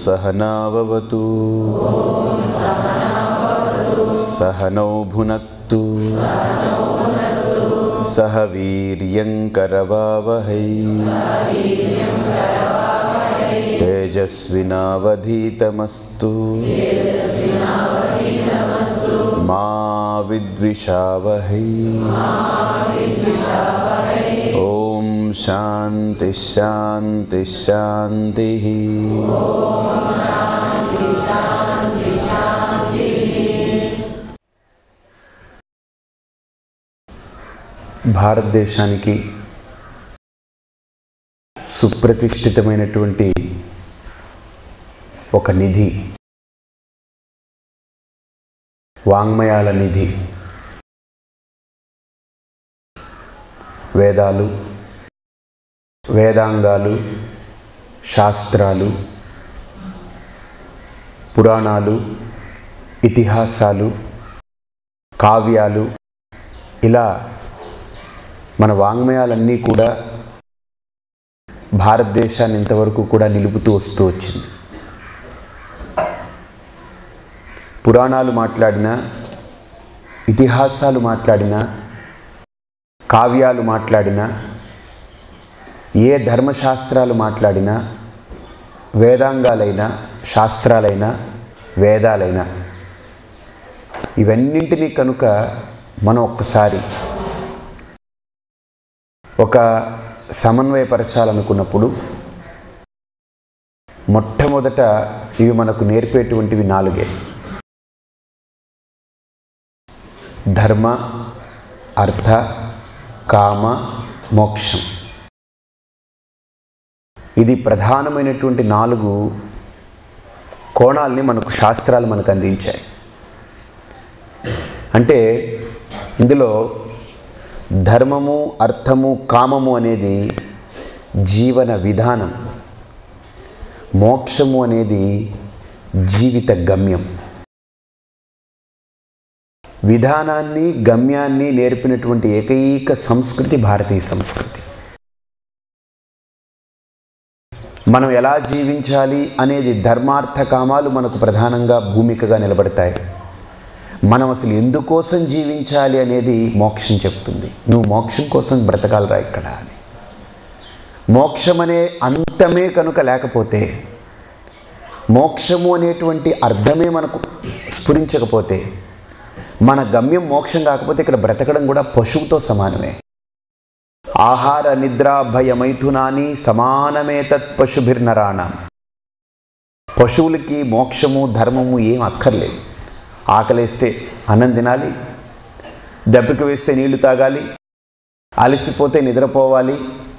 सहनाववतु सहनौ भुनक्तु सह वीर्यङ्करवावहै तेजस्विनावधीतमस्तु मा विद्विषावहै ॐ शान्तिः शान्तिः शान्तिः భారతదేశానికి సుప్రతిష్ఠితమైనటువంటి ఒక నిధి వాంగ్మయాల నిధి వేదాలు వేదాంగాలు శాస్త్రాలు పురాణాలు ఇతిహాసాలు కావ్యాలు ఇలా మన వాంగ్మయాలన్నీ కూడా భారతదేశాన్ని ఇంతవరకు కూడా నిలుపుతూ వస్తూ వచ్చింది పురాణాలు మాట్లాడినా ఇతిహాసాలు మాట్లాడినా కావ్యాలు మాట్లాడినా ఏ ధర్మశాస్త్రాలు మాట్లాడినా వేదాంగాలైనా శాస్త్రాలైనా వేదాలైనా ఇవన్నింటినీ కనుక మనం ఒక్కసారి ఒక సమన్వయపరచాలనుకున్నప్పుడు మొట్టమొదట ఇవి మనకు నేర్పేటువంటివి నాలుగే ధర్మ అర్థ కామ మోక్షం ఇది ప్రధానమైనటువంటి నాలుగు కోణాల్ని మనకు శాస్త్రాలు మనకు అందించాయి అంటే ఇందులో ధర్మము అర్థము కామము అనేది జీవన విధానం మోక్షము అనేది జీవిత గమ్యం విధానాన్ని గమ్యాన్ని నేర్పినటువంటి ఏకైక సంస్కృతి భారతీయ సంస్కృతి మనం ఎలా జీవించాలి అనేది ధర్మార్థ కామాలు మనకు ప్రధానంగా భూమికగా నిలబడతాయి మనం అసలు ఎందుకోసం జీవించాలి అనేది మోక్షం చెప్తుంది నువ్వు మోక్షం కోసం బ్రతకాలరా ఇక్కడ అని మోక్షం అనే అంతమే కనుక లేకపోతే మోక్షము అనేటువంటి అర్థమే మనకు స్ఫురించకపోతే మన గమ్యం మోక్షం కాకపోతే ఇక్కడ బ్రతకడం కూడా పశువుతో సమానమే ఆహార నిద్ర భయమైథునాని సమానమే తత్ పశుభిర్నరాణం పశువులకి మోక్షము ధర్మము ఏం అక్కర్లేదు ఆకలేస్తే అన్నం తినాలి దెబ్బకి వేస్తే నీళ్లు తాగాలి అలసిపోతే నిద్రపోవాలి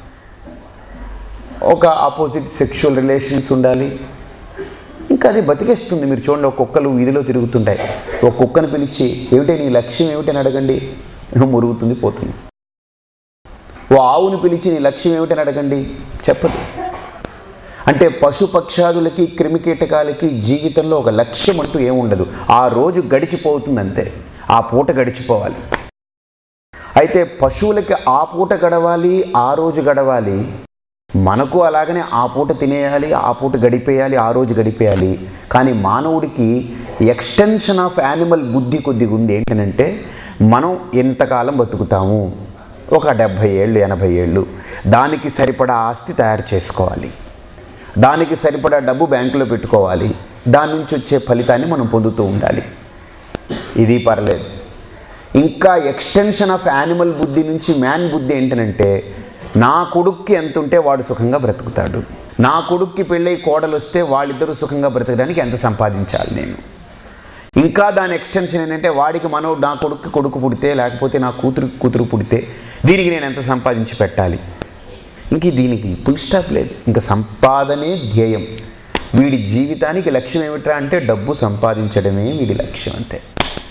ఒక ఆపోజిట్ సెక్షువల్ రిలేషన్స్ ఉండాలి ఇంకా అది బతికేస్తుంది మీరు చూడండి ఒక కుక్కలు వీధిలో తిరుగుతుంటాయి ఒక కుక్కను పిలిచి ఏమిటి నీ లక్ష్యం ఏమిటని అడగండి మురుగుతుంది పోతుంది ఓ ఆవుని పిలిచి నీ లక్ష్యం ఏమిటని అడగండి చెప్పదు అంటే పశుపక్షాదులకి క్రిమికీటకాలకి జీవితంలో ఒక లక్ష్యం అంటూ ఏముండదు ఆ రోజు గడిచిపోతుంది అంతే ఆ పూట గడిచిపోవాలి అయితే పశువులకి ఆ పూట గడవాలి ఆ రోజు గడవాలి మనకు అలాగనే ఆ పూట తినేయాలి ఆ పూట గడిపేయాలి ఆ రోజు గడిపేయాలి కానీ మానవుడికి ఎక్స్టెన్షన్ ఆఫ్ యానిమల్ బుద్ధి కొద్దిగా ఉంది ఏంటంటే మనం ఎంతకాలం బతుకుతాము ఒక డెబ్భై ఏళ్ళు ఎనభై ఏళ్ళు దానికి సరిపడా ఆస్తి తయారు చేసుకోవాలి దానికి సరిపడా డబ్బు బ్యాంకులో పెట్టుకోవాలి దాని నుంచి వచ్చే ఫలితాన్ని మనం పొందుతూ ఉండాలి ఇది పర్లేదు ఇంకా ఎక్స్టెన్షన్ ఆఫ్ యానిమల్ బుద్ధి నుంచి మ్యాన్ బుద్ధి ఏంటనంటే నా కొడుక్కి ఎంత ఉంటే వాడు సుఖంగా బ్రతుకుతాడు నా కొడుక్కి పెళ్ళై కోడలు వస్తే వాళ్ళిద్దరూ సుఖంగా బ్రతకడానికి ఎంత సంపాదించాలి నేను ఇంకా దాని ఎక్స్టెన్షన్ ఏంటంటే వాడికి మనో నా కొడుకు కొడుకు పుడితే లేకపోతే నా కూతురు కూతురు పుడితే దీనికి నేను ఎంత సంపాదించి పెట్టాలి ఇంక దీనికి ఫుల్ స్టాప్ లేదు ఇంకా సంపాదనే ధ్యేయం వీడి జీవితానికి లక్ష్యం ఏమిట్రా అంటే డబ్బు సంపాదించడమే వీడి లక్ష్యం అంతే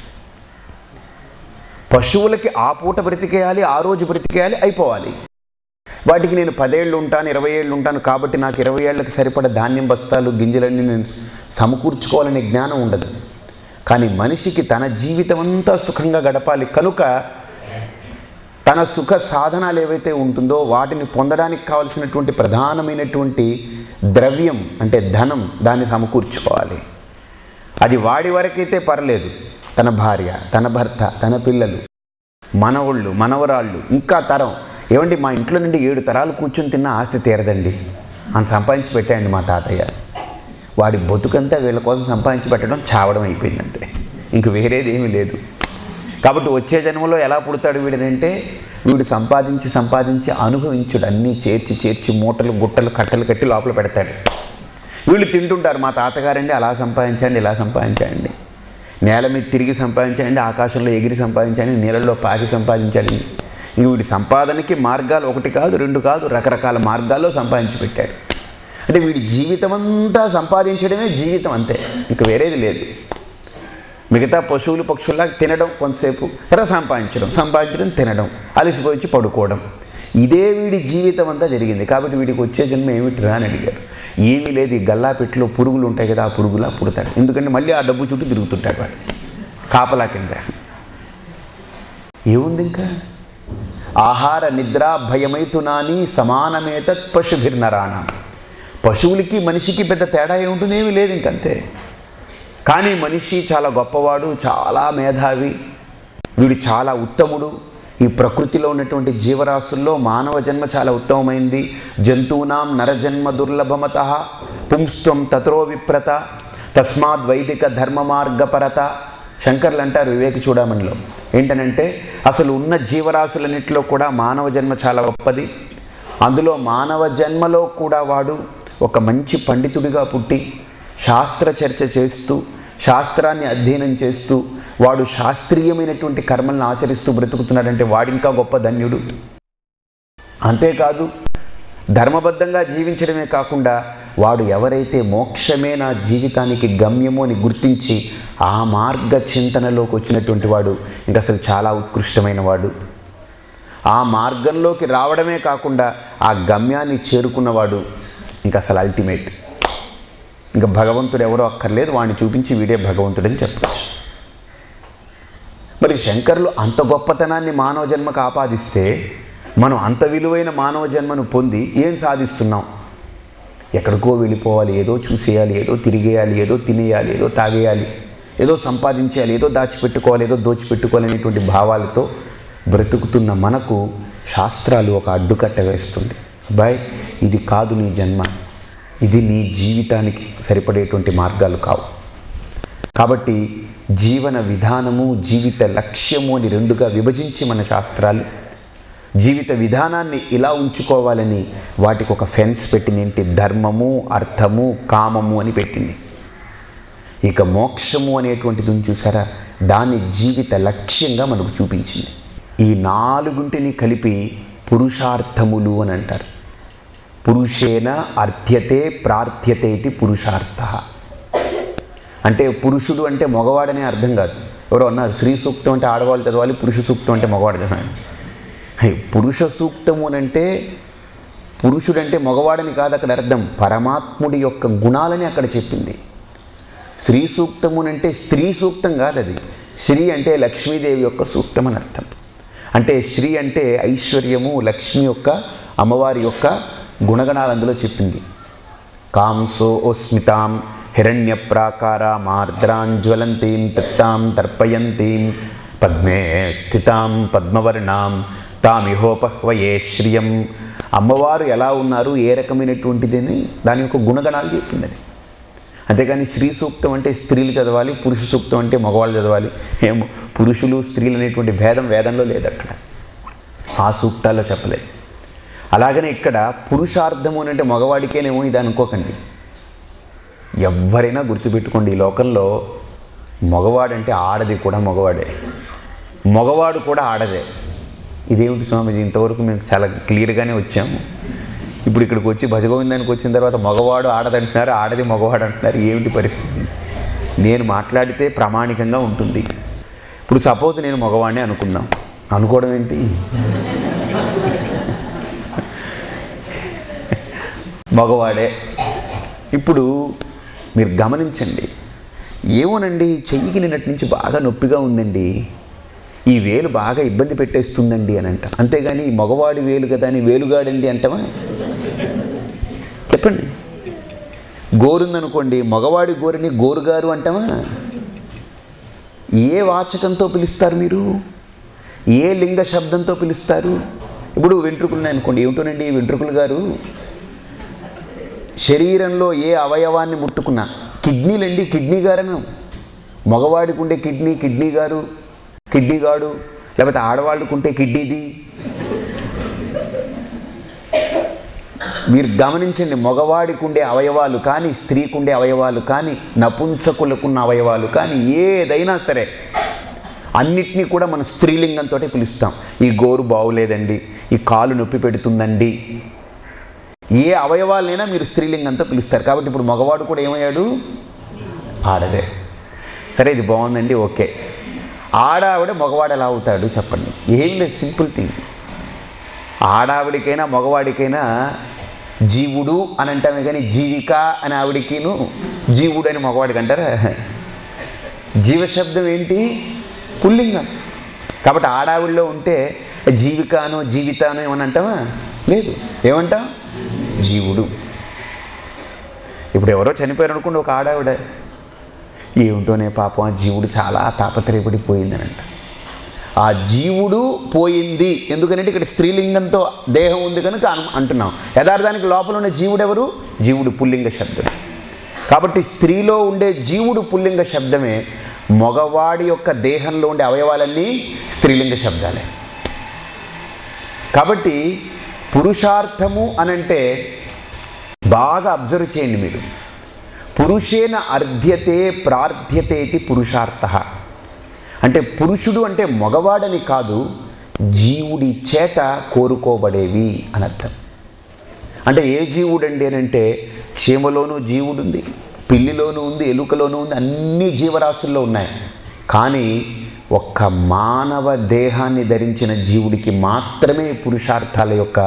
పశువులకి ఆ పూట బ్రతికేయాలి ఆ రోజు బ్రతికేయాలి అయిపోవాలి వాటికి నేను పదేళ్ళు ఉంటాను ఇరవై ఏళ్ళు ఉంటాను కాబట్టి నాకు ఇరవై ఏళ్ళకి సరిపడ ధాన్యం బస్తాలు గింజలన్నీ నేను సమకూర్చుకోవాలనే జ్ఞానం ఉండదు కానీ మనిషికి తన జీవితం అంతా సుఖంగా గడపాలి కనుక తన సుఖ సాధనాలు ఏవైతే ఉంటుందో వాటిని పొందడానికి కావలసినటువంటి ప్రధానమైనటువంటి ద్రవ్యం అంటే ధనం దాన్ని సమకూర్చుకోవాలి అది వాడి వరకైతే పర్లేదు తన భార్య తన భర్త తన పిల్లలు మనవళ్ళు మనవరాళ్ళు ఇంకా తరం ఏమండి మా ఇంట్లో నుండి ఏడు తరాలు కూర్చుని తిన్న ఆస్తి తీరదండి అని సంపాదించి పెట్టాయండి మా తాతయ్య వాడి బతుకంతా వీళ్ళ కోసం సంపాదించి పెట్టడం చావడం అయిపోయింది అంతే ఇంక వేరేది ఏమీ లేదు కాబట్టి వచ్చే జన్మలో ఎలా పుడతాడు వీడనంటే వీడు సంపాదించి సంపాదించి అనుభవించుడు అన్నీ చేర్చి చేర్చి మూటలు గుట్టలు కట్టలు కట్టి లోపల పెడతాడు వీళ్ళు తింటుంటారు మా తాతగారండి అలా సంపాదించండి ఇలా సంపాదించండి నేల మీద తిరిగి సంపాదించండి ఆకాశంలో ఎగిరి సంపాదించండి నీళ్ళల్లో పాకి సంపాదించండి ఇంక వీడి సంపాదనకి మార్గాలు ఒకటి కాదు రెండు కాదు రకరకాల మార్గాల్లో సంపాదించి పెట్టాడు అంటే వీడి జీవితం అంతా సంపాదించడమే జీవితం అంతే ఇంక వేరేది లేదు మిగతా పశువులు పక్షుల్లా తినడం కొంతసేపు తర్వాత సంపాదించడం సంపాదించడం తినడం అలసిపోయి వచ్చి పడుకోవడం ఇదే వీడి జీవితం అంతా జరిగింది కాబట్టి వీడికి వచ్చే జన్మ ఏమిటిరా అని అడిగారు ఏమీ లేదు ఈ గల్లాపెట్టిలో పురుగులు ఉంటాయి కదా ఆ పురుగులా పుడతాడు ఎందుకంటే మళ్ళీ ఆ డబ్బు చుట్టూ తిరుగుతుంటాడు వాడు కాపలా కింద ఏముంది ఇంకా ఆహార నిద్ర భయమైతునాని సమానమేత పశుభిర్నరాణ పశువులకి మనిషికి పెద్ద తేడా ఏముంటుంది ఏమీ లేదు ఇంకంతే కానీ మనిషి చాలా గొప్పవాడు చాలా మేధావి వీడు చాలా ఉత్తముడు ఈ ప్రకృతిలో ఉన్నటువంటి జీవరాశుల్లో మానవ జన్మ చాలా ఉత్తమమైంది జంతువునాం నరజన్మ దుర్లభమత పుంస్త్వం తత్రో విప్రత తస్మాత్ వైదిక ధర్మ మార్గపరత శంకర్లు అంటారు వివేక చూడమనిలో ఏంటనంటే అసలు ఉన్న జీవరాశులన్నింటిలో కూడా మానవ జన్మ చాలా గొప్పది అందులో మానవ జన్మలో కూడా వాడు ఒక మంచి పండితుడిగా పుట్టి శాస్త్ర చర్చ చేస్తూ శాస్త్రాన్ని అధ్యయనం చేస్తూ వాడు శాస్త్రీయమైనటువంటి కర్మలను ఆచరిస్తూ బ్రతుకుతున్నాడంటే వాడింకా గొప్ప ధన్యుడు అంతేకాదు ధర్మబద్ధంగా జీవించడమే కాకుండా వాడు ఎవరైతే మోక్షమే నా జీవితానికి గమ్యము అని గుర్తించి ఆ మార్గ చింతనలోకి వచ్చినటువంటి వాడు ఇంకా అసలు చాలా ఉత్కృష్టమైన వాడు ఆ మార్గంలోకి రావడమే కాకుండా ఆ గమ్యాన్ని చేరుకున్నవాడు ఇంకా అసలు అల్టిమేట్ ఇంకా భగవంతుడు ఎవరో అక్కర్లేదు వాడిని చూపించి వీడే భగవంతుడని చెప్పచ్చు మరి శంకర్లు అంత గొప్పతనాన్ని మానవ జన్మకు ఆపాదిస్తే మనం అంత విలువైన మానవ జన్మను పొంది ఏం సాధిస్తున్నాం ఎక్కడికో వెళ్ళిపోవాలి ఏదో చూసేయాలి ఏదో తిరిగేయాలి ఏదో తినేయాలి ఏదో తాగేయాలి ఏదో సంపాదించేయాలి ఏదో దాచిపెట్టుకోవాలి ఏదో దోచిపెట్టుకోవాలి అనేటువంటి భావాలతో బ్రతుకుతున్న మనకు శాస్త్రాలు ఒక అడ్డుకట్ట వేస్తుంది బాయ్ ఇది కాదు నీ జన్మ ఇది నీ జీవితానికి సరిపడేటువంటి మార్గాలు కావు కాబట్టి జీవన విధానము జీవిత లక్ష్యము అని రెండుగా విభజించి మన శాస్త్రాలు జీవిత విధానాన్ని ఇలా ఉంచుకోవాలని వాటికి ఒక ఫెన్స్ పెట్టింది ఏంటి ధర్మము అర్థము కామము అని పెట్టింది ఇక మోక్షము అనేటువంటిది ఉంది చూసారా దాన్ని జీవిత లక్ష్యంగా మనకు చూపించింది ఈ నాలుగుంటిని కలిపి పురుషార్థములు అని అంటారు పురుషేన అర్థ్యతే ప్రార్థ్యతే ఇది పురుషార్థ అంటే పురుషుడు అంటే మగవాడనే అర్థం కాదు ఎవరో అన్నారు స్త్రీ సూక్తం అంటే ఆడవాళ్ళు చదవాలి పురుష సూక్తం అంటే మగవాడు చదవాలి హై, పురుష సూక్తము అని అంటే పురుషుడంటే మగవాడని కాదు అక్కడ అర్థం పరమాత్ముడి యొక్క గుణాలని అక్కడ చెప్పింది స్త్రీ సూక్తము అని అంటే స్త్రీ సూక్తం కాదు అది శ్రీ అంటే లక్ష్మీదేవి యొక్క సూక్తం అని అర్థం అంటే శ్రీ అంటే ఐశ్వర్యము లక్ష్మి యొక్క అమ్మవారి యొక్క గుణగణాలు అందులో చెప్పింది కాంసో ఓస్మితాం హిరణ్య ప్రాకార మార్ద్రాంజ్వలంతీం తత్తాం తర్పయంతీం పద్మే స్థితాం పద్మవర్ణాం తామిహోపహ్వయే శ్రియం అమ్మవారు ఎలా ఉన్నారు ఏ రకమైనటువంటిదని దాని యొక్క గుణగణాలు చెప్పింది అది అంతేగాని స్త్రీ సూక్తం అంటే స్త్రీలు చదవాలి పురుష సూక్తం అంటే మగవాళ్ళు చదవాలి ఏమో పురుషులు స్త్రీలు అనేటువంటి భేదం వేదంలో లేదు అక్కడ ఆ సూక్తాల్లో చెప్పలేదు అలాగనే ఇక్కడ పురుషార్థము అని అంటే మగవాడికేనేమో ఇది అనుకోకండి ఎవరైనా గుర్తుపెట్టుకోండి ఈ లోకంలో మగవాడంటే ఆడది కూడా మగవాడే మగవాడు కూడా ఆడదే ఇదేమిటి స్వామీజీ ఇంతవరకు మేము చాలా క్లియర్గానే వచ్చాము ఇప్పుడు ఇక్కడికి వచ్చి భజగోవిందానికి వచ్చిన తర్వాత మగవాడు ఆడదంటున్నారు ఆడది మగవాడు అంటున్నారు ఏమిటి పరిస్థితి నేను మాట్లాడితే ప్రామాణికంగా ఉంటుంది ఇప్పుడు సపోజ్ నేను మగవాడిని అనుకుందాం అనుకోవడం ఏంటి మగవాడే ఇప్పుడు మీరు గమనించండి ఏమోనండి చెయ్యికి నిన్నటి నుంచి బాగా నొప్పిగా ఉందండి ఈ వేలు బాగా ఇబ్బంది పెట్టేస్తుందండి అని అంట అంతేగాని ఈ మగవాడి వేలు కదా అని వేలుగాడండి అంటావా చెప్పండి గోరుందనుకోండి మగవాడి గోరిని గోరుగారు అంటామా ఏ వాచకంతో పిలుస్తారు మీరు ఏ లింగ శబ్దంతో పిలుస్తారు ఇప్పుడు వెంట్రుకలు ఉన్నాయి అనుకోండి ఏమిటోనండి వెంట్రుకలు గారు శరీరంలో ఏ అవయవాన్ని ముట్టుకున్నా కిడ్నీలండి కిడ్నీ గారను మగవాడికి ఉండే కిడ్నీ కిడ్నీ గారు కిడ్నీ గాడు లేకపోతే ఆడవాళ్ళకు ఉంటే కిడ్నీది మీరు గమనించండి మగవాడికి ఉండే అవయవాలు కానీ స్త్రీకి ఉండే అవయవాలు కానీ నపుంసకులకున్న అవయవాలు కానీ ఏదైనా సరే అన్నిటినీ కూడా మనం స్త్రీలింగంతో పిలుస్తాం ఈ గోరు బాగులేదండి ఈ కాలు నొప్పి పెడుతుందండి ఏ అవయవాలైనా మీరు స్త్రీలింగంతో పిలుస్తారు కాబట్టి ఇప్పుడు మగవాడు కూడా ఏమయ్యాడు ఆడదే సరే ఇది బాగుందండి ఓకే ఆడావిడ మగవాడు ఎలా అవుతాడు చెప్పండి ఏం లేదు సింపుల్ థింగ్ ఆడావిడికైనా మగవాడికైనా జీవుడు అని అంటామే కానీ జీవిక అని ఆవిడికిను జీవుడు అని మగవాడికి అంటారా జీవశబ్దం ఏంటి పుల్లింగం కాబట్టి ఆడావిడిలో ఉంటే జీవికాను జీవితాను ఏమని అంటామా లేదు ఏమంటాం జీవుడు ఇప్పుడు ఎవరో చనిపోయారు అనుకోండి ఒక ఆడావిడ ఏమిటోనే పాపం ఆ జీవుడు చాలా తాపత్రయపడిపోయిందని అంట ఆ జీవుడు పోయింది ఎందుకంటే ఇక్కడ స్త్రీలింగంతో దేహం ఉంది కనుక అను- అంటున్నాం యథార్థానికి లోపల ఉన్న జీవుడు ఎవరు జీవుడు పుల్లింగ శబ్దం కాబట్టి స్త్రీలో ఉండే జీవుడు పుల్లింగ శబ్దమే మగవాడి యొక్క దేహంలో ఉండే అవయవాలన్నీ స్త్రీలింగ శబ్దాలే కాబట్టి పురుషార్థము అనంటే బాగా అబ్జర్వ్ చేయండి మీరు పురుషేన అర్ధ్యతే ప్రార్థ్యతేతి పురుషార్థ అంటే పురుషుడు అంటే మగవాడని కాదు జీవుడి చేత కోరుకోబడేవి అని అర్థం అంటే ఏ జీవుడండి అని అంటే చీమలోనూ జీవుడు ఉంది పిల్లిలోనూ ఉంది ఎలుకలోనూ ఉంది అన్ని జీవరాశుల్లో ఉన్నాయి కానీ ఒక్క మానవ దేహాన్ని ధరించిన జీవుడికి మాత్రమే పురుషార్థాల యొక్క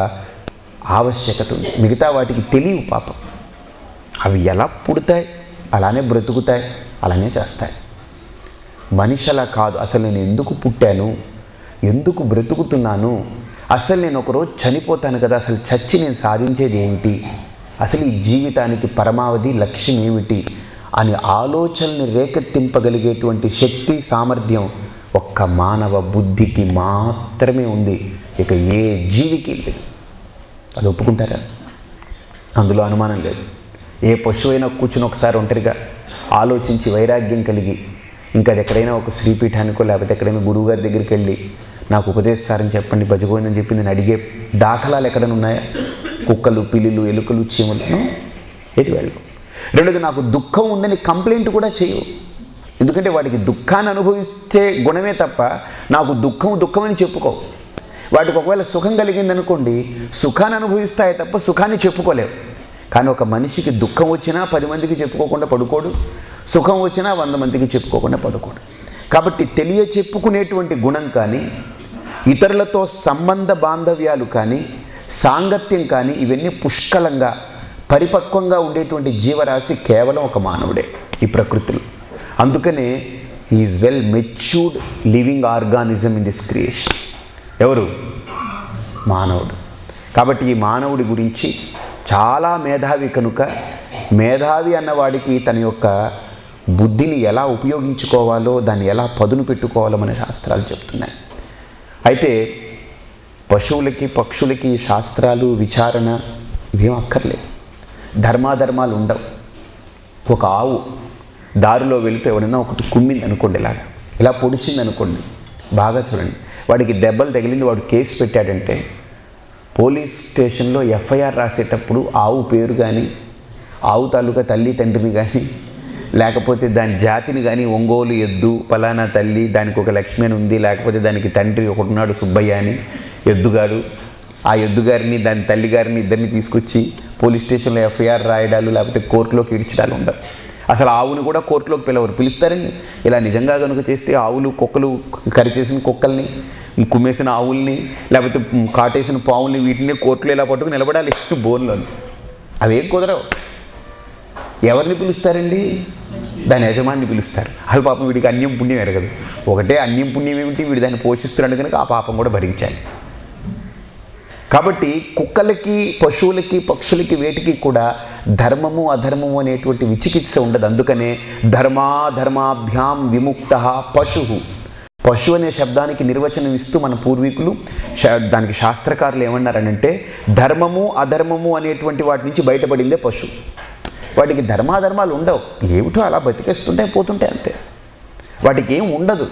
ఆవశ్యకత ఉంది మిగతా వాటికి తెలియవు పాపం అవి ఎలా పుడతాయి అలానే బ్రతుకుతాయి అలానే చేస్తాయి మనిషి అలా కాదు అసలు నేను ఎందుకు పుట్టాను ఎందుకు బ్రతుకుతున్నాను అసలు నేను ఒకరోజు చనిపోతాను కదా అసలు చచ్చి నేను సాధించేది ఏంటి అసలు ఈ జీవితానికి పరమావధి లక్ష్యం ఏమిటి అని ఆలోచనని రేకెత్తింపగలిగేటువంటి శక్తి సామర్థ్యం ఒక్క మానవ బుద్ధికి మాత్రమే ఉంది ఇక ఏ జీవికి లేదు అది ఒప్పుకుంటారా అందులో అనుమానం లేదు ఏ పశువైనా కూర్చుని ఒకసారి ఒంటరిగా ఆలోచించి వైరాగ్యం కలిగి ఇంకా అది ఎక్కడైనా ఒక శ్రీపీఠానికో లేకపోతే ఎక్కడైనా గురువుగారి దగ్గరికి వెళ్ళి నాకు ఉపదేశిస్తారని చెప్పండి భజగోవిందని చెప్పి నేను అడిగే దాఖలాలు ఎక్కడైనా ఉన్నాయా కుక్కలు పిల్లులు ఎలుకలు చీమలు నో. ఏది వెళ్ళు రెండోది నాకు దుఃఖం ఉందని కంప్లైంట్ కూడా చేయవు ఎందుకంటే వాడికి దుఃఖాన్ని అనుభవించే గుణమే తప్ప నాకు దుఃఖం దుఃఖం అని చెప్పుకో వాటికి ఒకవేళ సుఖం కలిగిందనుకోండి సుఖాన్ని అనుభవిస్తాయి తప్ప సుఖాన్ని చెప్పుకోలేవు కానీ ఒక మనిషికి దుఃఖం వచ్చినా పది మందికి చెప్పుకోకుండా పడుకోడు సుఖం వచ్చినా వంద మందికి చెప్పుకోకుండా పడుకోడు కాబట్టి తెలియ చెప్పుకునేటువంటి గుణం కానీ ఇతరులతో సంబంధ బాంధవ్యాలు కానీ సాంగత్యం కానీ ఇవన్నీ పుష్కలంగా పరిపక్వంగా ఉండేటువంటి జీవరాశి కేవలం ఒక మానవుడే ఈ ప్రకృతిలో అందుకనే is well matured living organism in this creation ఎవరు మానవుడు కాబట్టి ఈ మానవుడి గురించి చాలా మేధావి కనుక మేధావి అన్నవాడికి తన యొక్క బుద్ధిని ఎలా ఉపయోగించుకోవాలో దాన్ని ఎలా పదును పెట్టుకోవాలో మన శాస్త్రాలు చెప్తున్నాయి అయితే పశువులకి పక్షులకి ఈ శాస్త్రాలు విచారణ ఇవేం అక్కర్లేదు ధర్మాధర్మాలు ఉండవు ఒక ఆవు దారిలో వెళితే ఎవరైనా ఒకటి కుమ్మింది అనుకోండి ఇలాగా ఇలా పొడిచింది అనుకోండి బాగా చూడండి వాడికి దెబ్బలు తగిలింది వాడు కేసు పెట్టాడంటే పోలీస్ స్టేషన్లో ఎఫ్ఐఆర్ రాసేటప్పుడు ఆవు పేరు కానీ ఆవు తాలూకా తల్లి తండ్రిని కానీ లేకపోతే దాని జాతిని కానీ ఒంగోలు ఎద్దు పలానా తల్లి దానికి ఒక లక్ష్మి అని ఉంది లేకపోతే దానికి తండ్రి ఒకడున్నాడు సుబ్బయ్య అని ఎద్దుగాడు ఆ ఎద్దుగారిని దాని తల్లిగారిని ఇద్దరిని తీసుకొచ్చి పోలీస్ స్టేషన్లో ఎఫ్ఐఆర్ రాయడాలు లేకపోతే కోర్టులోకి ఇడ్చడాలు ఉండవు అసలు ఆవుని కూడా కోర్టులోకి పిలవరు పిలుస్తారండి ఇలా నిజంగా కనుక చేస్తే ఆవులు కుక్కలు కరిచేసిన కుక్కల్ని కుమ్మేసిన ఆవుల్ని లేకపోతే కాటేసిన పావుల్ని వీటిని కోర్టులో ఇలా పట్టుకుని నిలబడాలి బోన్లో అవేం కుదరవు ఎవరిని పిలుస్తారండి దాని యజమాని పిలుస్తారు అది పాపం వీడికి అన్యం పుణ్యం ఎరగదు ఒకటే అన్యం పుణ్యం ఏమిటి వీడు దాన్ని పోషిస్తున్నాడు కనుక ఆ పాపం కూడా భరించాలి కాబట్టి కుక్కలకి పశువులకి పక్షులకి వేటికి కూడా ధర్మము అధర్మము అనేటువంటి విచికిత్స ఉండదు అందుకనే ధర్మాధర్మాభ్యాం విముక్త పశు పశు అనే శబ్దానికి నిర్వచనం ఇస్తూ మన పూర్వీకులు శా- దానికి శాస్త్రకారులు ఏమన్నారనంటే ధర్మము అధర్మము అనేటువంటి వాటి నుంచి బయటపడిందే పశు వాటికి ధర్మాధర్మాలు ఉండవు ఏమిటో అలా బతికేస్తుంటాయి పోతుంటాయి అంతే వాటికి ఏం ఉండదు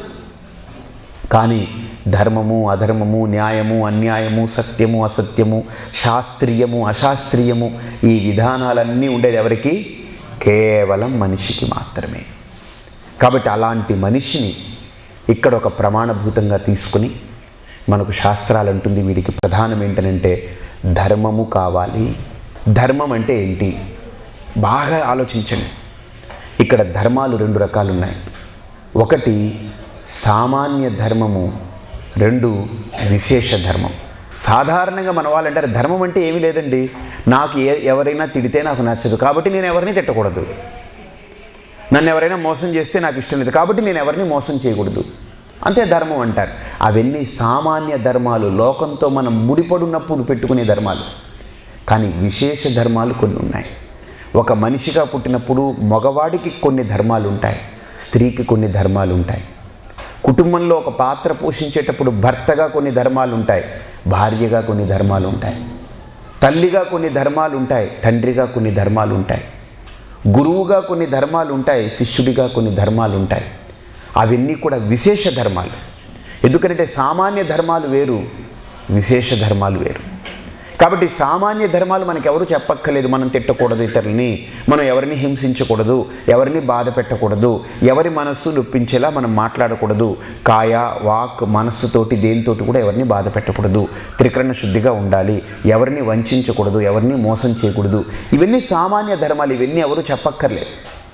కానీ ధర్మము అధర్మము న్యాయము అన్యాయము సత్యము అసత్యము శాస్త్రీయము అశాస్త్రీయము ఈ విధానాలన్నీ ఉండేది ఎవరికి కేవలం మనిషికి మాత్రమే కాబట్టి అలాంటి మనిషిని ఇక్కడ ఒక ప్రమాణభూతంగా తీసుకుని మనకు శాస్త్రాలు అంటుంది వీడికి ప్రధానం ఏంటనంటే ధర్మము కావాలి ధర్మం అంటే ఏంటి బాగా ఆలోచించండి ఇక్కడ ధర్మాలు రెండు రకాలు ఉన్నాయి ఒకటి సామాన్య ధర్మము రెండు విశేష ధర్మం సాధారణంగా మన వాళ్ళు అంటారు ధర్మం అంటే ఏమీ లేదండి నాకు ఏ ఎవరైనా తిడితే నాకు నచ్చదు కాబట్టి నేను ఎవరిని తిట్టకూడదు నన్ను ఎవరైనా మోసం చేస్తే నాకు ఇష్టం లేదు కాబట్టి నేను ఎవరిని మోసం చేయకూడదు అంతే ధర్మం అంటారు అవన్నీ సామాన్య ధర్మాలు లోకంతో మనం ముడిపడున్నప్పుడు పెట్టుకునే ధర్మాలు కానీ విశేష ధర్మాలు కొన్ని ఉన్నాయి ఒక మనిషిగా పుట్టినప్పుడు మగవాడికి కొన్ని ధర్మాలు ఉంటాయి స్త్రీకి కొన్ని ధర్మాలు ఉంటాయి కుటుంబంలో ఒక పాత్ర పోషించేటప్పుడు భర్తగా కొన్ని ధర్మాలు ఉంటాయి భార్యగా కొన్ని ధర్మాలు ఉంటాయి తల్లిగా కొన్ని ధర్మాలు ఉంటాయి తండ్రిగా కొన్ని ధర్మాలు ఉంటాయి గురువుగా కొన్ని ధర్మాలు ఉంటాయి శిష్యుడిగా కొన్ని ధర్మాలు ఉంటాయి అవన్నీ కూడా విశేష ధర్మాలు ఎందుకంటే సామాన్య ధర్మాలు వేరు విశేష ధర్మాలు వేరు కాబట్టి సామాన్య ధర్మాలు మనకి ఎవరు చెప్పక్కర్లేదు మనం తిట్టకూడదు ఇతరులని మనం ఎవరిని హింసించకూడదు ఎవరిని బాధ పెట్టకూడదు ఎవరి మనస్సు నొప్పించేలా మనం మాట్లాడకూడదు కాయ వాక్ మనస్సుతోటి దేనితోటి కూడా ఎవరిని బాధ పెట్టకూడదు త్రికరణ శుద్ధిగా ఉండాలి ఎవరిని వంచకూడదు ఎవరిని మోసం చేయకూడదు ఇవన్నీ సామాన్య ధర్మాలు ఇవన్నీ ఎవరు చెప్పక్కర్లేదు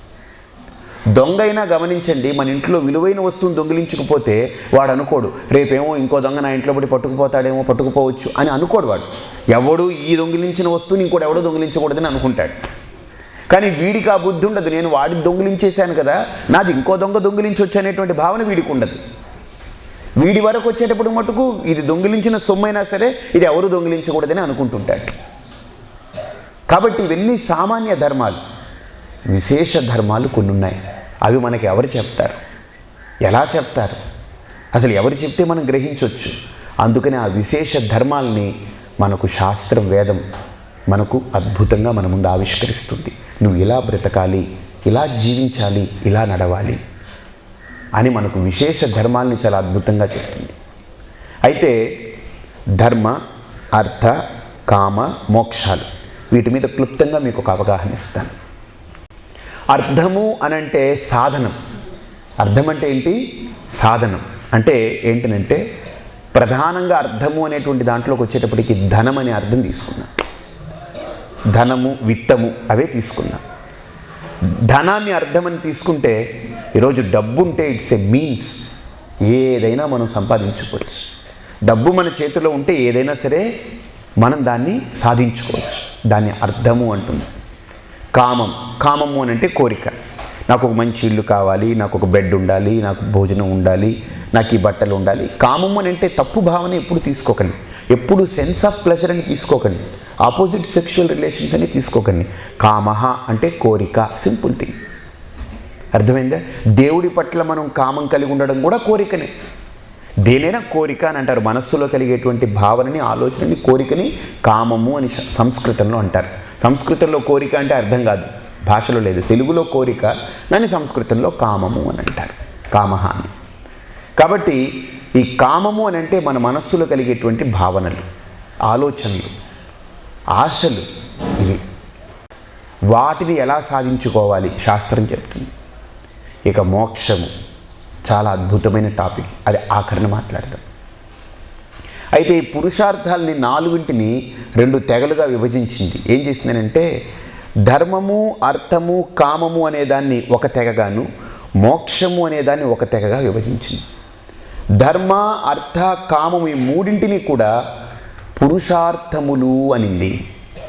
దొంగైనా గమనించండి మన ఇంట్లో విలువైన వస్తువును దొంగిలించకపోతే వాడు అనుకోడు రేపేమో ఇంకో దొంగ నా ఇంట్లో పడి పట్టుకుపోతాడేమో పట్టుకుపోవచ్చు అని అనుకోడు వాడు ఎవడు ఈ దొంగిలించిన వస్తువుని ఇంకోటి ఎవడో దొంగిలించకూడదని అనుకుంటాడు కానీ వీడికి ఆ బుద్ధి ఉండదు నేను వాడిని దొంగిలించేశాను కదా నాది ఇంకో దొంగ దొంగిలించవచ్చు అనేటువంటి భావన వీడికి ఉండదు వీడి వరకు వచ్చేటప్పుడు మటుకు ఇది దొంగిలించిన సొమ్మైనా సరే ఇది ఎవరు దొంగిలించకూడదని అనుకుంటుంటాడు కాబట్టి ఇవన్నీ సామాన్య ధర్మాలు విశేష ధర్మాలు కొన్ని ఉన్నాయి అవి మనకి ఎవరు చెప్తారు ఎలా చెప్తారు అసలు ఎవరు చెప్తే మనం గ్రహించవచ్చు అందుకని ఆ విశేష ధర్మాల్ని మనకు శాస్త్రం వేదం మనకు అద్భుతంగా మన ముందు ఆవిష్కరిస్తుంది నువ్వు ఇలా బ్రతకాలి ఇలా జీవించాలి ఇలా నడవాలి అని మనకు విశేష ధర్మాల్ని చాలా అద్భుతంగా చెప్తుంది అయితే ధర్మ అర్థ కామ మోక్షాలు వీటి మీద క్లుప్తంగా మీకు ఒక అవగాహన ఇస్తాను అర్థము అనంటే సాధనం అర్థం అంటే ఏంటి సాధనం అంటే ఏంటనంటే ప్రధానంగా అర్థము అనేటువంటి దాంట్లోకి వచ్చేటప్పటికి ధనం అనే అర్థం తీసుకున్నాం ధనము విత్తము అవే తీసుకున్నాం ధనాన్ని అర్థమని తీసుకుంటే ఈరోజు డబ్బు ఉంటే ఇట్స్ ఏ మీన్స్ ఏదైనా మనం సంపాదించుకోవచ్చు డబ్బు మన చేతిలో ఉంటే ఏదైనా సరే మనం దాన్ని సాధించుకోవచ్చు దాన్ని అర్థము అంటుంది కామం కామము అని అంటే కోరిక నాకు ఒక మంచి ఇల్లు కావాలి నాకు ఒక బెడ్ ఉండాలి నాకు భోజనం ఉండాలి నాకు ఈ బట్టలు ఉండాలి కామము అని అంటే తప్పు భావన ఎప్పుడు తీసుకోకండి ఎప్పుడు సెన్స్ ఆఫ్ ప్లెజర్ అని తీసుకోకండి ఆపోజిట్ సెక్షువల్ రిలేషన్స్ అని తీసుకోకండి కామహ అంటే కోరిక సింపుల్ థింగ్ అర్థమైందా దేవుడి పట్ల మనం కామం కలిగి ఉండడం కూడా కోరికనే దేనైనా కోరిక అని అంటారు మనస్సులో కలిగేటువంటి భావనని ఆలోచనని కోరికని కామము అని శ- సంస్కృతంలో అంటారు సంస్కృతంలో కోరిక అంటే అర్థం కాదు భాషలో లేదు తెలుగులో కోరిక దాన్ని సంస్కృతంలో కామము అని అంటారు కామహ అని కాబట్టి ఈ కామము అని అంటే మన మనస్సులో కలిగేటువంటి భావనలు ఆలోచనలు ఆశలు ఇవి వాటిని ఎలా సాధించుకోవాలి శాస్త్రం చెప్తుంది ఇక మోక్షము చాలా అద్భుతమైన టాపిక్ అది ఆఖరణ మాట్లాడతాం అయితే ఈ పురుషార్థాలని నాలుగింటిని రెండు తెగలుగా విభజించింది ఏం చేసిందనంటే ధర్మము అర్థము కామము అనేదాన్ని ఒక తెగగాను మోక్షము అనేదాన్ని ఒక తెగగా విభజించింది ధర్మ అర్థ కామము ఈ మూడింటిని కూడా పురుషార్థములు అనింది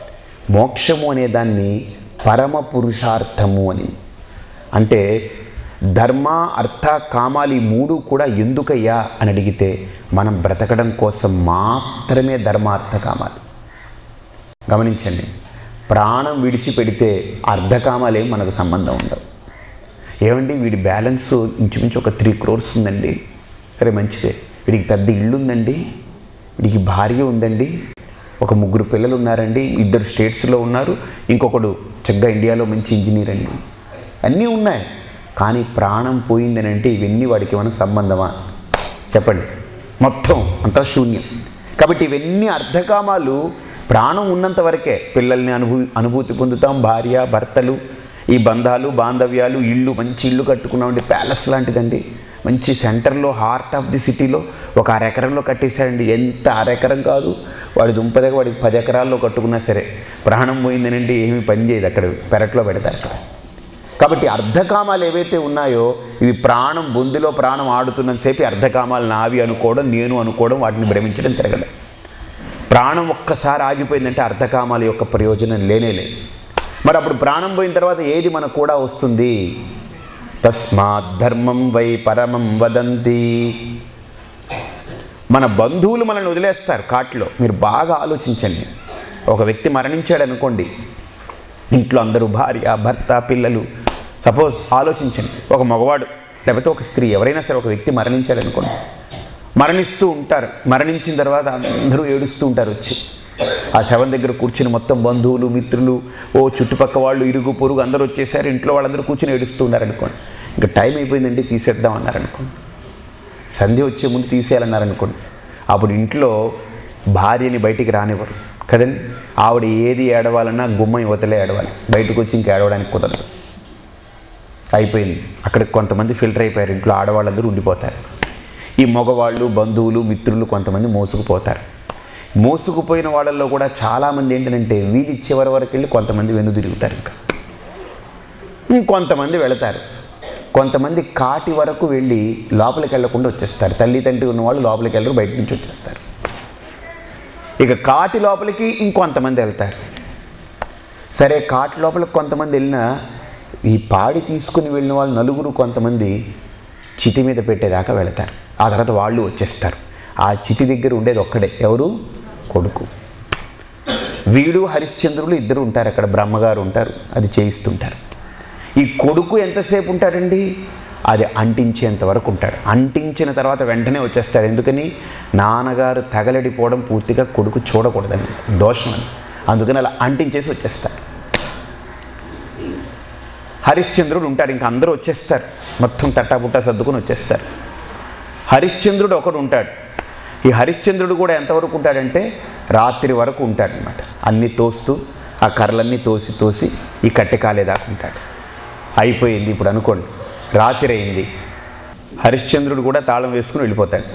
మోక్షము అనేదాన్ని పరమ పురుషార్థము అని అంటే ధర్మ అర్థ కామాలు ఈ మూడు కూడా ఎందుకయ్యా అని అడిగితే మనం బ్రతకడం కోసం మాత్రమే ధర్మ అర్థ కామాలు గమనించండి ప్రాణం విడిచిపెడితే అర్ధకామాలేం మనకు సంబంధం ఉండవు ఏమండి వీడి బ్యాలెన్స్ ఇంచుమించు ఒక త్రీ క్రోర్స్ ఉందండి సరే మంచిదే వీడికి పెద్ద ఇల్లు ఉందండి వీడికి భార్య ఉందండి ఒక ముగ్గురు పిల్లలు ఉన్నారండి ఇద్దరు స్టేట్స్లో ఉన్నారు ఇంకొకడు చక్కగా ఇండియాలో మంచి ఇంజనీర్ అండి అన్నీ ఉన్నాయి కానీ ప్రాణం పోయిందని అంటే ఇవన్నీ వాడికి ఏమైనా సంబంధమా చెప్పండి మొత్తం అంతా శూన్యం కాబట్టి ఇవన్నీ అర్ధకామాలు ప్రాణం ఉన్నంత వరకే పిల్లల్ని అనుభూ అనుభూతి పొందుతాం భార్య భర్తలు ఈ బంధాలు బాంధవ్యాలు ఇల్లు మంచి ఇల్లు కట్టుకున్నామండి ప్యాలెస్ లాంటిదండి మంచి సెంటర్లో హార్ట్ ఆఫ్ ది సిటీలో ఒక అరెకరంలో కట్టేశాడండి ఎంత అరెకరం కాదు వాడి దుంపదగ వాడికి పది ఎకరాల్లో కట్టుకున్నా సరే ప్రాణం పోయిందనంటే ఏమీ పని చేయదు అక్కడ పెరట్లో పెడతారు అక్కడ కాబట్టి అర్ధకామాలు ఏవైతే ఉన్నాయో ఇవి ప్రాణం బొందిలో ప్రాణం ఆడుతున్నంతసేపు ఈ అర్ధకామాలు నావి అనుకోవడం నేను అనుకోవడం వాటిని భ్రమించడం తిరగడం ప్రాణం ఒక్కసారి ఆగిపోయిందంటే అర్ధకామాల యొక్క ప్రయోజనం లేనే లేదు మరి అప్పుడు ప్రాణం పోయిన తర్వాత ఏది మనకు కూడా వస్తుంది తస్మాత్ ధర్మం వై పరమం వదంతి మన బంధువులు మనల్ని వదిలేస్తారు కాట్లో మీరు బాగా ఆలోచించండి ఒక వ్యక్తి మరణించాడు అనుకోండి ఇంట్లో అందరూ భార్య భర్త పిల్లలు సపోజ్ ఆలోచించండి ఒక మగవాడు లేకపోతే ఒక స్త్రీ ఎవరైనా సరే ఒక వ్యక్తి మరణించాడు అనుకోండి మరణిస్తూ ఉంటారు మరణించిన తర్వాత అందరూ ఏడుస్తూ ఉంటారు వచ్చి ఆ శవం దగ్గర కూర్చుని మొత్తం బంధువులు మిత్రులు ఓ చుట్టుపక్క వాళ్ళు ఇరుగు పొరుగు అందరూ వచ్చేసారు ఇంట్లో వాళ్ళందరూ కూర్చుని ఏడుస్తూ ఉన్నారు అనుకోండి ఇంకా టైం అయిపోయిందండి తీసేద్దాం అన్నారు అనుకోండి సంధ్య వచ్చే ముందు తీసేయాలన్నారు అనుకోండి అప్పుడు ఇంట్లో భార్యని బయటికి రానివ్వరు కదండి ఆవిడ ఏది ఏడవాలన్నా గుమ్మం యువతలే ఏడవాలి బయటకు వచ్చి ఇంకా ఏడవడానికి కుదరదు అయిపోయింది అక్కడికి కొంతమంది ఫిల్టర్ అయిపోయారు ఇంట్లో ఆడవాళ్ళందరూ ఉండిపోతారు ఈ మగవాళ్ళు బంధువులు మిత్రులు కొంతమంది మోసుకుపోతారు మోసుకుపోయిన వాళ్ళల్లో కూడా చాలామంది ఏంటంటే వీధి చివరి వరకు వెళ్ళి కొంతమంది వెనుదిరుగుతారు ఇంకా ఇంకొంతమంది వెళతారు కొంతమంది కాటి వరకు వెళ్ళి లోపలికి వెళ్లకుండా వచ్చేస్తారు తల్లి తండ్రి ఉన్నవాళ్ళు లోపలికి వెళ్ళరు బయట నుంచి వచ్చేస్తారు ఇక కాటి లోపలికి ఇంకొంతమంది వెళ్తారు సరే కాటి లోపలికి కొంతమంది వెళ్ళినా ఈ పాడి తీసుకుని వెళ్ళిన వాళ్ళు నలుగురు కొంతమంది చితి మీద పెట్టేదాకా వెళతారు ఆ తర్వాత వాళ్ళు వచ్చేస్తారు ఆ చితి దగ్గర ఉండేది ఒక్కడే ఎవరు కొడుకు వీడు హరిశ్చంద్రులు ఇద్దరు ఉంటారు అక్కడ బ్రహ్మగారు ఉంటారు అది చేయిస్తుంటారు ఈ కొడుకు ఎంతసేపు ఉంటాడండి అది అంటించేంత వరకు ఉంటాడు అంటించిన తర్వాత వెంటనే వచ్చేస్తాడు ఎందుకని నాన్నగారు తగలడిపోవడం పూర్తిగా కొడుకు చూడకూడదని దోషం అని అందుకని అలా అంటించేసి వచ్చేస్తాడు హరిశ్చంద్రుడు ఉంటాడు ఇంకా అందరూ వచ్చేస్తారు మొత్తం తట్టాపుట్టా సర్దుకొని వచ్చేస్తారు హరిశ్చంద్రుడు ఒకడు ఉంటాడు ఈ హరిశ్చంద్రుడు కూడా ఎంతవరకు ఉంటాడంటే రాత్రి వరకు ఉంటాడనమాట అన్నీ తోస్తూ ఆ కర్రలన్నీ తోసి తోసి ఈ కట్టె కాలేదాకా ఉంటాడు అయిపోయింది ఇప్పుడు అనుకోండి రాత్రి అయింది హరిశ్చంద్రుడు కూడా తాళం వేసుకుని వెళ్ళిపోతాడు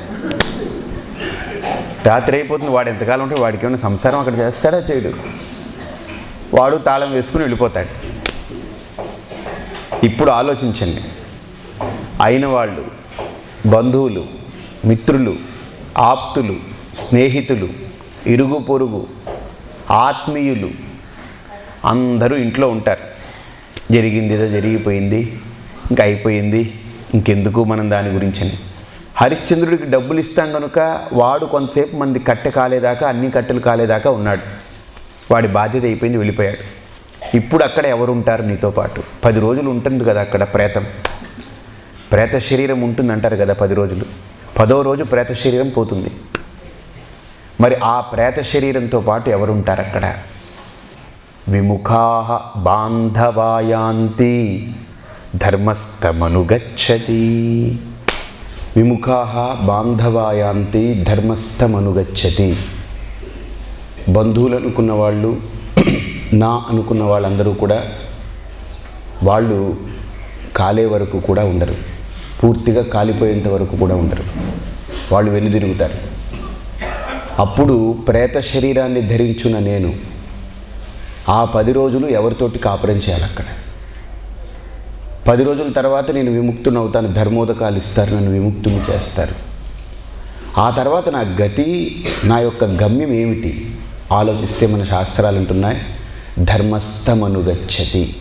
రాత్రి అయిపోతుంది వాడు ఎంతకాలం ఉంటే వాడికి ఏమైనా సంసారం అక్కడ చేస్తాడా చేయడు వాడు తాళం వేసుకుని వెళ్ళిపోతాడు ఇప్పుడు ఆలోచించండి అయిన వాళ్ళు బంధువులు మిత్రులు ఆప్తులు స్నేహితులు ఇరుగు పొరుగు ఆత్మీయులు అందరూ ఇంట్లో ఉంటారు జరిగింది ఏదో జరిగిపోయింది ఇంకా అయిపోయింది ఇంకెందుకు మనం దాని గురించి అని హరిశ్చంద్రుడికి డబ్బులు ఇస్తాం కనుక వాడు కొంతసేపు మంది కట్టె కాలేదాకా అన్ని కట్టెలు కాలేదాకా ఉన్నాడు వాడి బాధ్యత అయిపోయింది వెళ్ళిపోయాడు ఇప్పుడు అక్కడ ఎవరు ఉంటారు నీతో పాటు పది రోజులు ఉంటుంది కదా అక్కడ ప్రేతం ప్రేత శరీరం ఉంటుంది అంటారు కదా పది రోజులు పదో రోజు ప్రేత శరీరం పోతుంది మరి ఆ ప్రేత శరీరంతో పాటు ఎవరుంటారు అక్కడ విముఖా బాంధవాయాంతి ధర్మస్థమనుగచ్చతి విముఖా బాంధవాయాంతి ధర్మస్థమనుగచ్చతి బంధువులు అనుకున్న వాళ్ళు నా అనుకున్న వాళ్ళందరూ కూడా వాళ్ళు కాలే వరకు కూడా ఉండరు పూర్తిగా కాలిపోయేంత వరకు కూడా ఉండరు వాళ్ళు వెనుదిరుగుతారు అప్పుడు ప్రేత శరీరాన్ని ధరించున్న నేను ఆ పది రోజులు ఎవరితోటి కాపురం చేయాలి అక్కడ పది రోజుల తర్వాత నేను విముక్తుని అవుతాను ధర్మోదకాలు ఇస్తారు నన్ను విముక్తుని చేస్తారు ఆ తర్వాత నా గతి నా యొక్క గమ్యం ఏమిటి ఆలోచిస్తే మన శాస్త్రాలు అంటున్నాయి ధర్మస్థమనుగచ్చతి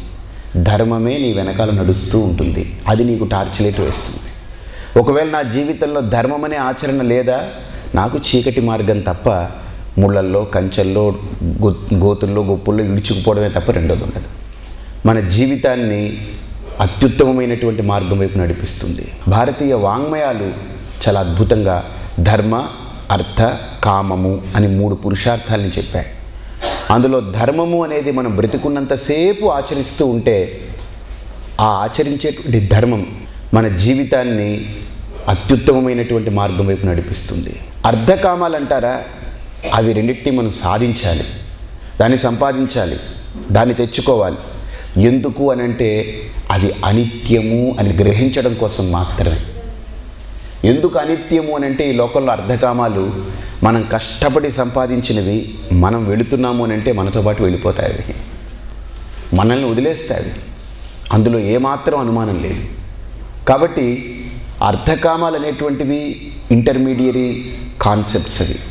ధర్మమే నీ వెనకాల నడుస్తూ ఉంటుంది అది నీకు టార్చలేట్ వేస్తుంది ఒకవేళ నా జీవితంలో ధర్మం అనే ఆచరణ లేదా నాకు చీకటి మార్గం తప్ప ముళ్ళల్లో కంచెల్లో గో గోతుల్లో గొప్పుల్లో ఇడుచుకుపోవడమే తప్ప రెండోది ఉండదు మన జీవితాన్ని అత్యుత్తమమైనటువంటి మార్గం వైపు నడిపిస్తుంది భారతీయ వాంగ్మయాలు చాలా అద్భుతంగా ధర్మ అర్థ కామము అని మూడు పురుషార్థాలని చెప్పాయి అందులో ధర్మము అనేది మనం బ్రతికున్నంతసేపు ఆచరిస్తూ ఉంటే ఆ ఆచరించేటువంటి ధర్మం మన జీవితాన్ని అత్యుత్తమమైనటువంటి మార్గం వైపు నడిపిస్తుంది అర్ధకామాలు అంటారా అవి రెండింటినీ మనం సాధించాలి దాన్ని సంపాదించాలి దాన్ని తెచ్చుకోవాలి ఎందుకు అని అంటే అది అనిత్యము అని గ్రహించడం కోసం మాత్రమే ఎందుకు అనిత్యము అని అంటే ఈ లోకంలో అర్ధకామాలు మనం కష్టపడి సంపాదించినవి మనం వెళుతున్నాము అని అంటే మనతో పాటు వెళ్ళిపోతాయి అవి మనల్ని వదిలేస్తాయి అందులో ఏమాత్రం అనుమానం లేదు కాబట్టి అర్ధకామాలు అనేటువంటివి ఇంటర్మీడియరీ కాన్సెప్ట్స్ అవి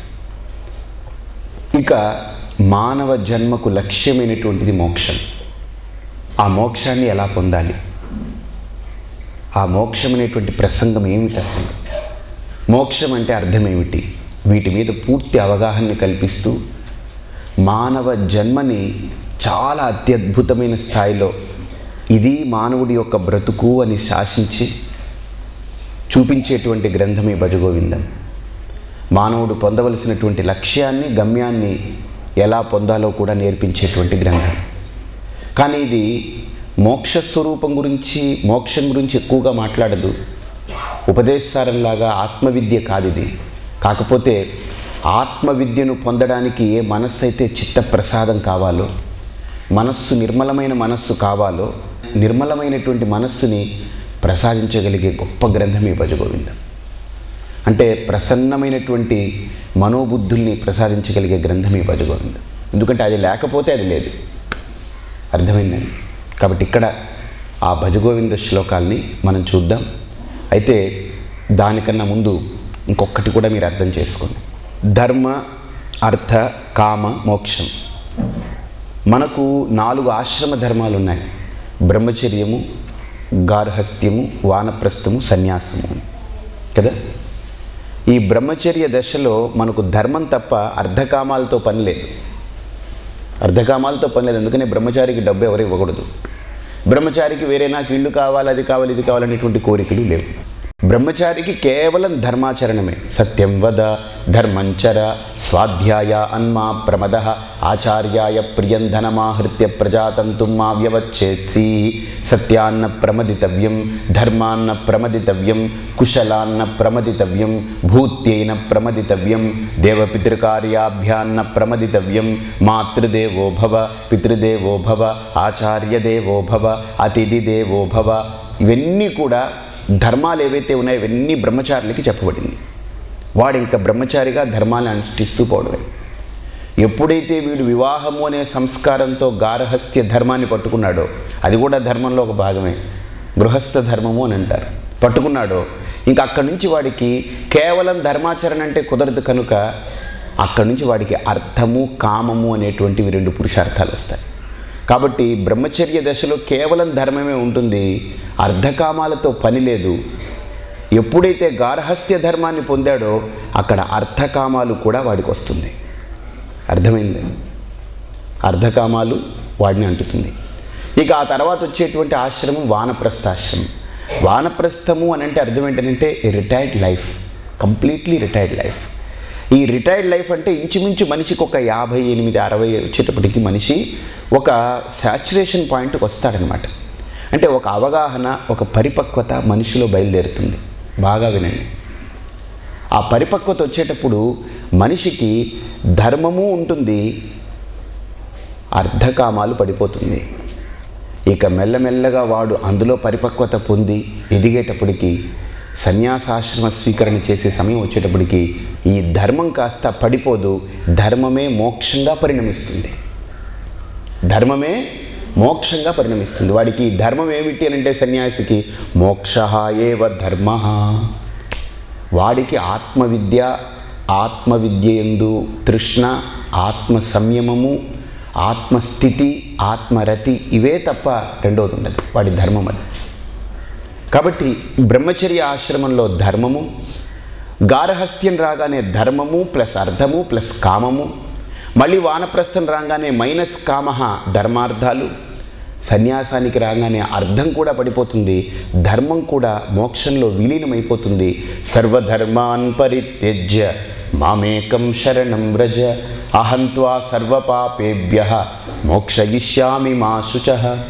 ఇక మానవ జన్మకు లక్ష్యమైనటువంటిది మోక్షం ఆ మోక్షాన్ని ఎలా పొందాలి ఆ మోక్షం అనేటువంటి ప్రసంగం ఏమిటి అసలు మోక్షం అంటే అర్థం ఏమిటి వీటి మీద పూర్తి అవగాహన కల్పిస్తూ మానవ జన్మని చాలా అత్యద్భుతమైన స్థాయిలో ఇది మానవుడి యొక్క బ్రతుకు అని శాసించి చూపించేటువంటి గ్రంథమే భజగోవిందం మానవుడు పొందవలసినటువంటి లక్ష్యాన్ని గమ్యాన్ని ఎలా పొందాలో కూడా నేర్పించేటువంటి గ్రంథం కానీ ఇది మోక్ష స్వరూపం గురించి మోక్షం గురించి ఎక్కువగా మాట్లాడదు ఉపదేశారంలాగా ఆత్మవిద్య కాదు ఇది కాకపోతే ఆత్మవిద్యను పొందడానికి ఏ మనస్సు అయితే చిత్త ప్రసాదం కావాలో మనస్సు నిర్మలమైన మనస్సు కావాలో నిర్మలమైనటువంటి మనస్సుని ప్రసాదించగలిగే గొప్ప గ్రంథం ఈ భజగోవిందం అంటే ప్రసన్నమైనటువంటి మనోబుద్ధుల్ని ప్రసాదించగలిగే గ్రంథం ఈ భజగోవిందం ఎందుకంటే అది లేకపోతే అది లేదు అర్థమైందండి కాబట్టి ఇక్కడ ఆ భజగోవింద శ్లోకాల్ని మనం చూద్దాం అయితే దానికన్నా ముందు ఇంకొకటి కూడా మీరు అర్థం చేసుకోండి ధర్మ అర్థ కామ మోక్షం మనకు నాలుగు ఆశ్రమ ధర్మాలు ఉన్నాయి బ్రహ్మచర్యము గార్హస్థ్యము వానప్రస్థము సన్యాసము అని. కదా ఈ బ్రహ్మచర్య దశలో మనకు ధర్మం తప్ప అర్ధకామాలతో పని లేదు అర్ధకామాలతో పని లేదు అందుకనే బ్రహ్మచారికి డబ్బు ఎవరు ఇవ్వకూడదు బ్రహ్మచారికి వేరే నాకు ఇల్లు కావాలి అది కావాలి ఇది కావాలనేటువంటి కోరికలు లేవు బ్రహ్మచారికి కేవలం ధర్మాచరణమే సత్యం వద ధర్మంచర స్వాధ్యాయ అన్మా ప్రమద ఆచార్యాయ ప్రియం ధనమాహృత్య ప్రజాతంతు మా వ్యవచ్చేత్సి సత్యాన్న ప్రమదితవ్యం ధర్మాన్న ప్రమదితవ్యం కుశలాన్న ప్రమదితవ్యం భూత్యైన ప్రమదితవ్యం దేవపితృకార్యాభ్యాన్న ప్రమదితవ్యం మాతృదేవో భవ పితృదేవో భవ ఆచార్యదేవో భవ అతిథి దేవో భవ ఇవన్నీ కూడా ధర్మాలు ఏవైతే ఉన్నాయో ఇవన్నీ బ్రహ్మచారులకి చెప్పబడింది వాడు ఇంకా బ్రహ్మచారిగా ధర్మాన్ని అనుష్ఠిస్తూ పోవడమే ఎప్పుడైతే వీడు వివాహము అనే సంస్కారంతో గార్హస్థ్య ధర్మాన్ని పట్టుకున్నాడో అది కూడా ధర్మంలో ఒక భాగమే గృహస్థ ధర్మము అని అంటారు పట్టుకున్నాడో ఇంకా అక్కడి నుంచి వాడికి కేవలం ధర్మాచరణ అంటే కుదరదు కనుక అక్కడి నుంచి వాడికి అర్థము కామము అనేటువంటివి రెండు పురుషార్థాలు వస్తాయి కాబట్టి బ్రహ్మచర్య దశలో కేవలం ధర్మమే ఉంటుంది అర్ధకామాలతో పని లేదు ఎప్పుడైతే గార్హస్థ్య ధర్మాన్ని పొందాడో అక్కడ అర్థకామాలు కూడా వాడికి వస్తుంది అర్థమైంది అర్ధకామాలు వాడిని అంటుతుంది ఇక ఆ తర్వాత వచ్చేటువంటి ఆశ్రమం వానప్రస్థాశ్రమం వానప్రస్థము అని అంటే అర్థం ఏంటంటే retired life completely retired life ఈ రిటైర్డ్ లైఫ్ అంటే ఇంచుమించు మనిషికి ఒక యాభై ఎనిమిది అరవై వచ్చేటప్పటికి మనిషి ఒక శాచురేషన్ పాయింట్కి వస్తాడనమాట అంటే ఒక అవగాహన ఒక పరిపక్వత మనిషిలో బయలుదేరుతుంది బాగా వినండి ఆ పరిపక్వత వచ్చేటప్పుడు మనిషికి ధర్మము ఉంటుంది అర్ధకామాలు పడిపోతుంది ఇక మెల్లమెల్లగా వాడు అందులో పరిపక్వత పొంది ఎదిగేటప్పటికి సన్యాసాశ్రమ స్వీకరణ చేసే సమయం వచ్చేటప్పటికి ఈ ధర్మం కాస్త పడిపోదు ధర్మమే మోక్షంగా పరిణమిస్తుంది ధర్మమే మోక్షంగా పరిణమిస్తుంది వాడికి ధర్మం ఏమిటి అని అంటే సన్యాసికి మోక్ష ఏవ ధర్మ వాడికి ఆత్మవిద్య ఆత్మవిద్య ఎందు తృష్ణ ఆత్మ సంయమము ఆత్మస్థితి ఆత్మరతి ఇవే తప్ప రెండోది ఉండదు వాడి ధర్మం అది కాబట్టి బ్రహ్మచర్య ఆశ్రమంలో ధర్మము గారహస్థ్యం రాగానే ధర్మము ప్లస్ అర్థము ప్లస్ కామము మళ్ళీ వానప్రస్థం రాగానే మైనస్ కామ ధర్మార్థాలు సన్యాసానికి రాగానే అర్థం కూడా పడిపోతుంది ధర్మం కూడా మోక్షంలో విలీనమైపోతుంది సర్వధర్మాన్ పరిత్యజ్య మామేకం శరణం వ్రజ అహంత్వా సర్వపాపేభ్య మోక్షయిష్యామి మా శుచ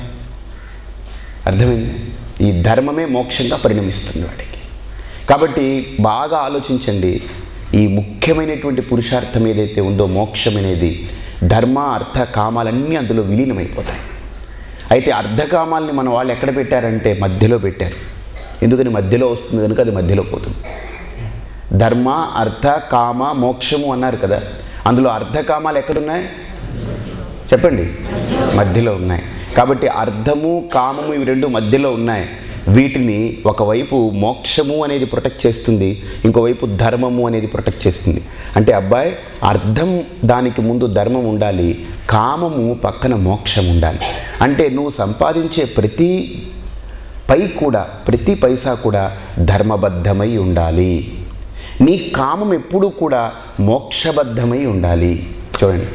అర్థమైంది ఈ ధర్మమే మోక్షంగా పరిణమిస్తుంది వాడికి కాబట్టి బాగా ఆలోచించండి ఈ ముఖ్యమైనటువంటి పురుషార్థం ఏదైతే ఉందో మోక్షం అనేది ధర్మ అర్థ కామాలన్నీ అందులో విలీనమైపోతాయి అయితే అర్ధకామాల్ని మన వాళ్ళు ఎక్కడ పెట్టారంటే మధ్యలో పెట్టారు ఎందుకని మధ్యలో వస్తుంది కనుక అది మధ్యలో పోతుంది ధర్మ అర్థ కామ మోక్షము అన్నారు కదా అందులో అర్ధకామాలు ఎక్కడున్నాయి చెప్పండి మధ్యలో ఉన్నాయి కాబట్టి అర్థము కామము ఇవి రెండు మధ్యలో ఉన్నాయి వీటిని ఒకవైపు మోక్షము అనేది ప్రొటెక్ట్ చేస్తుంది ఇంకోవైపు ధర్మము అనేది ప్రొటెక్ట్ చేస్తుంది అంటే అబ్బాయి అర్థం దానికి ముందు ధర్మం ఉండాలి కామము పక్కన మోక్షం ఉండాలి అంటే నువ్వు సంపాదించే ప్రతి పై కూడా ప్రతి పైసా కూడా ధర్మబద్ధమై ఉండాలి నీ కామం ఎప్పుడూ కూడా మోక్షబద్ధమై ఉండాలి చూడండి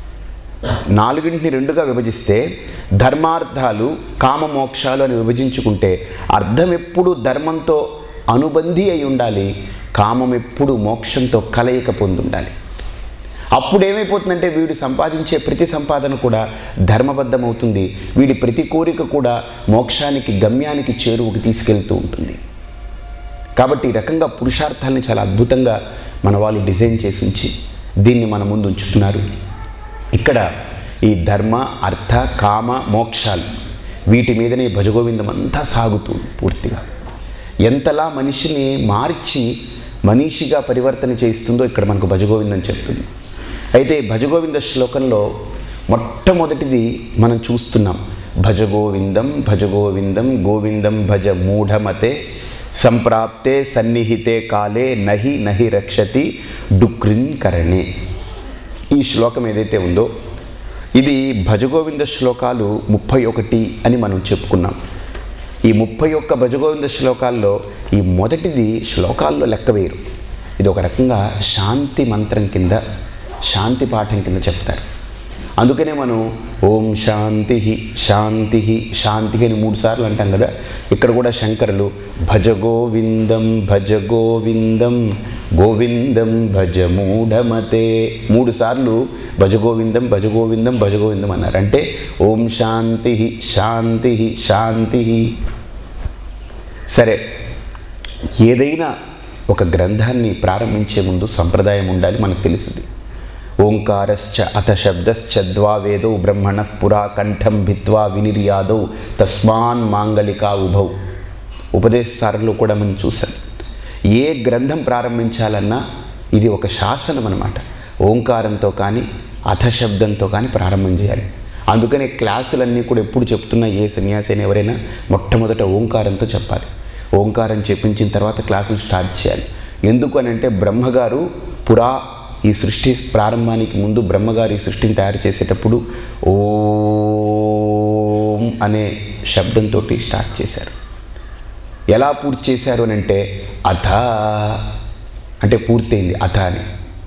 నాలుగింటిని రెండుగా విభజిస్తే ధర్మార్థాలు కామ మోక్షాలు అని విభజించుకుంటే అర్థం ఎప్పుడు ధర్మంతో అనుబంధి అయి ఉండాలి కామం ఎప్పుడు మోక్షంతో కలయిక పొంది ఉండాలి అప్పుడు ఏమైపోతుందంటే వీడు సంపాదించే ప్రతి సంపాదన కూడా ధర్మబద్ధమవుతుంది వీడి ప్రతి కోరిక కూడా మోక్షానికి గమ్యానికి చేరువుకి తీసుకెళ్తూ ఉంటుంది కాబట్టి ఈ రకంగా పురుషార్థాలని చాలా అద్భుతంగా మన వాళ్ళు డిజైన్ చేసి ఉంచి దీన్ని మన ముందు ఉంచుతున్నారు ఇక్కడ ఈ ధర్మ అర్థ కామ మోక్షాలు వీటి మీదనే భజగోవిందం అంతా సాగుతుంది పూర్తిగా ఎంతలా మనిషిని మార్చి మనిషిగా పరివర్తన చేస్తుందో ఇక్కడ మనకు భజగోవిందం చెప్తుంది అయితే భజగోవింద శ్లోకంలో మొట్టమొదటిది మనం చూస్తున్నాం భజగోవిందం భజగోవిందం గోవిందం భజ మూఢమతే సంప్రాప్తే సన్నిహితే కాలే నహి నహి రక్షతి డుక్రిన్ కరణే ఈ శ్లోకం ఏదైతే ఉందో ఇది భజగోవింద శ్లోకాలు ముప్పై ఒకటి అని మనం చెప్పుకున్నాం ఈ ముప్పై ఒక్క భజగోవింద శ్లోకాల్లో ఈ మొదటిది శ్లోకాల్లో లెక్క వేయరు ఇది ఒక రకంగా శాంతి మంత్రం కింద శాంతి పాఠం కింద చెప్తారు అందుకనే మనం ఓం శాంతి శాంతి శాంతి అని మూడు సార్లు అంటాం కదా ఇక్కడ కూడా శంకరులు భజ గోవిందం భజ గోవిందం గోవిందం భజ మూఢమతే మూడు సార్లు భజ గోవిందం భజ గోవిందం భజ గోవిందం అన్నారు అంటే ఓం శాంతి శాంతి శాంతి సరే ఏదైనా ఒక గ్రంథాన్ని ప్రారంభించే ముందు సంప్రదాయం ఉండాలి మనకు తెలిసింది ఓంకారశ్చ అథ శబ్దశ్చ ద్వా వేదౌ బ్రహ్మణ పురా కంఠం భిత్వా వినిర్యాదౌ తస్మాన్ మాంగళికా ఉభౌ ఉపదేశసారంలో కూడా మనం చూసాం ఏ గ్రంథం ప్రారంభించాలన్నా ఇది ఒక శాసనం అనమాట ఓంకారంతో కానీ అథ శబ్దంతో కానీ ప్రారంభం చేయాలి అందుకనే క్లాసులన్నీ కూడా ఎప్పుడు చెప్తున్నా ఏ సన్యాసి అయినా ఎవరైనా మొట్టమొదట ఓంకారంతో చెప్పాలి ఓంకారం చెప్పించిన తర్వాత క్లాసులు స్టార్ట్ చేయాలి ఎందుకు అని అంటే బ్రహ్మగారు పురా ఈ సృష్టి ప్రారంభానికి ముందు బ్రహ్మగారు ఈ సృష్టిని తయారు చేసేటప్పుడు ఓం అనే శబ్దంతో స్టార్ట్ చేశారు ఎలా పూర్తి చేశారు అని అంటే అథ అంటే పూర్తయింది అథ అని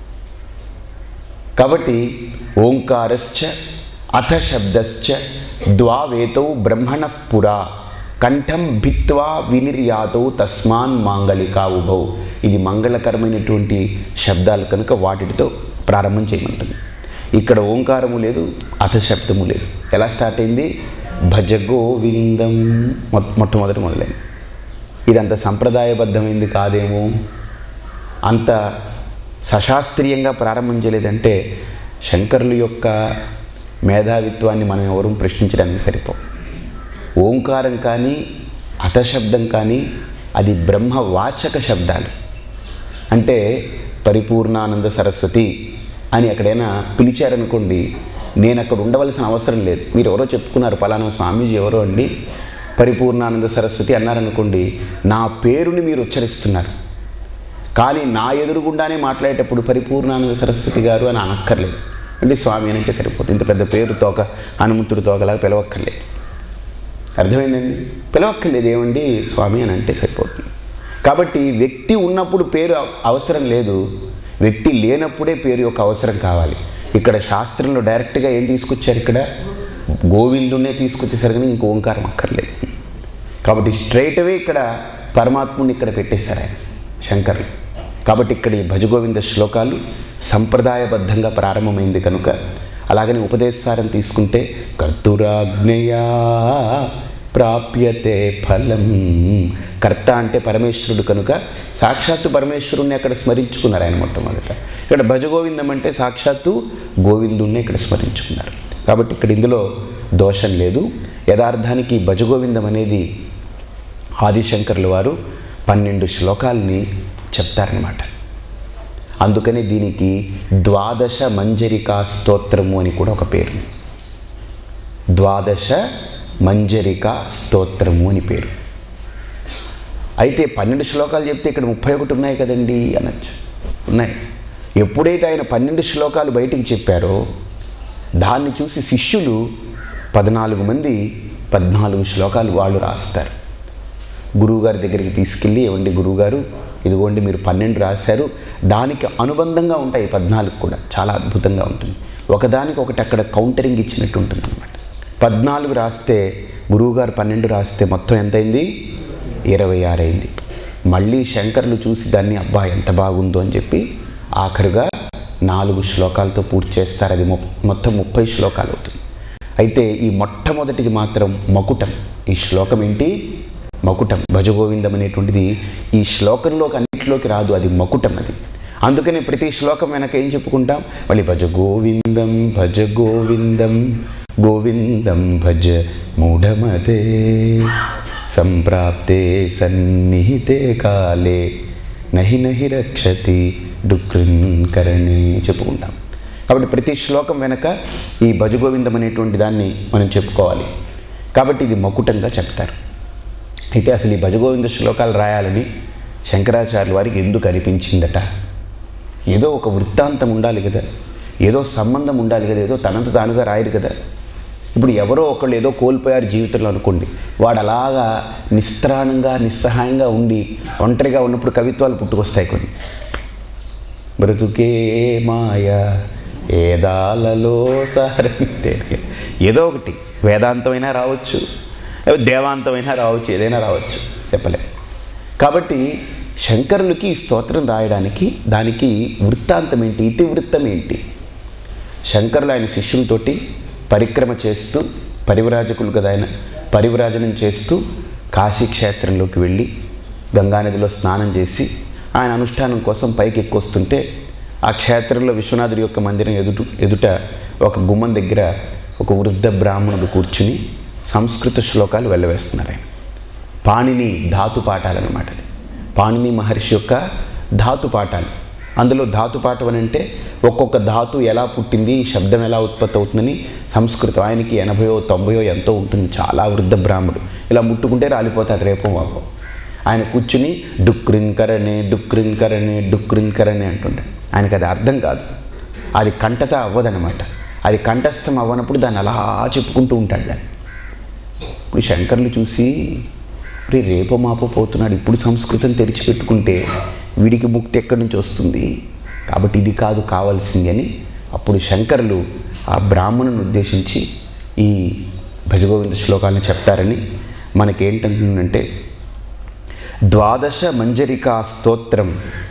కాబట్టి ఓంకారశ్చ అథ శబ్దశ్చ ద్వావేతౌ బ్రహ్మణ పురా కంఠం భిత్వా వినిర్యాతౌ తస్మాన్ మాంగళికా ఉభౌ ఇది మంగళకరమైనటువంటి శబ్దాలు కనుక వాటితో ప్రారంభం చేయమంటుంది ఇక్కడ ఓంకారము లేదు అథ శబ్దము లేదు ఎలా స్టార్ట్ అయింది భజ గోవిందం మొ- మొట్టమొదటి మొదలైంది ఇది అంత సంప్రదాయబద్ధమైంది కాదేమో అంత సశాస్త్రీయంగా ప్రారంభం చేయలేదంటే శంకరుల యొక్క మేధావిత్వాన్ని మనం ఎవరూ ప్రశ్నించడానికి సరిపోం ఓంకారం కానీ అతశబ్దం కానీ అది బ్రహ్మవాచక శబ్దాలు అంటే పరిపూర్ణానంద సరస్వతి అని ఎక్కడైనా పిలిచారనుకోండి నేను అక్కడ ఉండవలసిన అవసరం లేదు మీరు ఎవరో చెప్పుకున్నారు పలానా స్వామీజీ ఎవరో అండి పరిపూర్ణానంద సరస్వతి అన్నారనుకోండి నా పేరుని మీరు ఉచ్చరిస్తున్నారు కానీ నా ఎదురుగుండానే మాట్లాడేటప్పుడు పరిపూర్ణానంద సరస్వతి గారు అని అనక్కర్లేదు అంటే స్వామి అని అంటే సరిపోతుంది ఇంత పెద్ద పేరు తోక హనుమంతుడి తోకలాగా పిలవక్కర్లేదు అర్థమైందండి పిలవక్కర్లేదు ఏమండి స్వామి అని అంటే సరిపోతుంది కాబట్టి వ్యక్తి ఉన్నప్పుడు పేరు అవ- అవసరం లేదు వ్యక్తి లేనప్పుడే పేరు యొక్క అవసరం కావాలి ఇక్కడ శాస్త్రంలో డైరెక్ట్గా ఏం తీసుకొచ్చారు ఇక్కడ గోవిందునే తీసుకొచ్చేసరి కానీ ఇంకో ఓంకారం అక్కర్లేదు కాబట్టి స్ట్రైట్ అవే ఇక్కడ పరమాత్ముని ఇక్కడ పెట్టేశారు ఆయన శంకర్లు కాబట్టి ఇక్కడ ఈ భజగోవింద శ్లోకాలు సంప్రదాయబద్ధంగా ప్రారంభమైంది కనుక అలాగని ఉపదేశారం తీసుకుంటే కర్తురాజ్ఞయా ప్రాప్యతే ఫలం కర్త అంటే పరమేశ్వరుడు కనుక సాక్షాత్తు పరమేశ్వరుణ్ణి అక్కడ స్మరించుకున్నారు ఆయన మొట్టమొదట ఇక్కడ భజగోవిందం అంటే సాక్షాత్తు గోవిందుణ్ణి ఇక్కడ స్మరించుకున్నారు కాబట్టి ఇక్కడ ఇందులో దోషం లేదు యథార్థానికి భజగోవిందం అనేది ఆదిశంకర్ల వారు పన్నెండు శ్లోకాల్ని చెప్తారనమాట అందుకని దీనికి ద్వాదశ మంజరికా స్తోత్రము అని కూడా ఒక పేరు ద్వాదశ మంజరికా స్తోత్రము అని పేరు అయితే పన్నెండు శ్లోకాలు చెప్తే ఇక్కడ ముప్పై ఒకటి ఉన్నాయి కదండి అనొచ్చు ఉన్నాయి ఎప్పుడైతే ఆయన పన్నెండు శ్లోకాలు బయటికి చెప్పారో దాన్ని చూసి శిష్యులు పద్నాలుగు మంది పద్నాలుగు శ్లోకాలు వాళ్ళు రాస్తారు గురువుగారి దగ్గరికి తీసుకెళ్ళి ఏమండి గురువుగారు ఇదిగోండి మీరు పన్నెండు రాశారు దానికి అనుబంధంగా ఉంటాయి ఈ పద్నాలుగు కూడా చాలా అద్భుతంగా ఉంటుంది ఒకదానికి ఒకటి అక్కడ కౌంటరింగ్ ఇచ్చినట్టు ఉంటుంది అనమాట పద్నాలుగు రాస్తే గురువుగారు పన్నెండు రాస్తే మొత్తం ఎంతైంది ఇరవై ఆరు అయింది మళ్ళీ శంకర్లు చూసి దాన్ని అబ్బా ఎంత బాగుందో అని చెప్పి ఆఖరుగా నాలుగు శ్లోకాలతో పూర్తి చేస్తారు అది మొ- మొత్తం ముప్పై శ్లోకాలు అవుతుంది అయితే ఈ మొట్టమొదటిది మాత్రం మకుటం ఈ శ్లోకం ఏంటి మకుటం భజగోవిందం అనేటువంటిది ఈ శ్లోకంలోకి అన్నింటిలోకి రాదు అది మకుటం అది అందుకని ప్రతి శ్లోకం వెనక ఏం చెప్పుకుంటాం మళ్ళీ భజ గోవిందం భజ గోవిందం గోవిందం భజ మూఢమతే సంప్రాప్తే సన్నిహితే కాలే నహి నహి రక్షతి డుక్రింకరణి చెప్పుకుంటాం కాబట్టి ప్రతి శ్లోకం వెనక ఈ భజగోవిందం అనేటువంటి దాన్ని మనం చెప్పుకోవాలి కాబట్టి ఇది మకుటంగా చెప్తారు అయితే అసలు ఈ భజగోవింద శ్లోకాలు రాయాలని శంకరాచార్యుల వారికి ఎందుకు అనిపించిందట ఏదో ఒక వృత్తాంతం ఉండాలి కదా ఏదో సంబంధం ఉండాలి కదా ఏదో తనంత తానుగా రాయరు కదా ఇప్పుడు ఎవరో ఒకళ్ళు ఏదో కోల్పోయారు జీవితంలో అనుకోండి వాడు అలాగా నిస్త్రాణంగా నిస్సహాయంగా ఉండి ఒంటరిగా ఉన్నప్పుడు కవిత్వాలు పుట్టుకొస్తాయి కొన్ని బ్రతుకే మాయ ఏదాలలో సారంటే ఏదో ఒకటి వేదాంతమైనా రావచ్చు దేవాంతమైనా రావచ్చు ఏదైనా రావచ్చు చెప్పలేం కాబట్టి శంకరులకి ఈ స్తోత్రం రాయడానికి దానికి వృత్తాంతం ఏంటి ఇతివృత్తం ఏంటి శంకరులు ఆయన శిష్యులతోటి పరిక్రమ చేస్తూ పరివ్రాజకులు కదా ఆయన పరివ్రాజనం చేస్తూ కాశీక్షేత్రంలోకి వెళ్ళి గంగానదిలో స్నానం చేసి ఆయన అనుష్ఠానం కోసం పైకి ఎక్కొస్తుంటే ఆ క్షేత్రంలో విశ్వనాథుడి యొక్క మందిరం ఎదుట ఎదుట ఒక గుమ్మం దగ్గర ఒక వృద్ధ బ్రాహ్మణుడు కూర్చుని సంస్కృత శ్లోకాలు వెళ్ళవేస్తున్నారు ఆయన పాణిని ధాతు పాఠాలు అనమాట అది పాణిని మహర్షి యొక్క ధాతు పాఠాలు అందులో ధాతు పాఠం అని అంటే ఒక్కొక్క ధాతు ఎలా పుట్టింది శబ్దం ఎలా ఉత్పత్తి అవుతుందని సంస్కృతం ఆయనకి ఎనభయో తొంభయో ఎంతో ఉంటుంది చాలా వృద్ధ బ్రాహ్మడు ఇలా ముట్టుకుంటే రాలిపోతాడు రేపో మాపో ఆయన కూర్చుని డుక్రిన్ కరణే డుక్రిన్ కరణే డుక్రిన్ కరణే అంటుండే ఆయనకి అది అర్థం కాదు అది కంటత అవ్వదనమాట అది కంఠస్థం అవ్వనప్పుడు దాన్ని అలా చెప్పుకుంటూ ఉంటాడు దాన్ని ఇప్పుడు శంకర్లు చూసి రే రేపో మాపో పోతున్నాడు ఇప్పుడు సంస్కృతం తెరిచిపెట్టుకుంటే వీడికి ముక్తి ఎక్కడి నుంచి వస్తుంది కాబట్టి ఇది కాదు కావాల్సింది అని అప్పుడు శంకరులు ఆ బ్రాహ్మణుని ఉద్దేశించి ఈ భజగోవింద శ్లోకాలను చెప్తారని మనకేంటంటుందంటే ద్వాదశ మంజరికా స్తోత్రం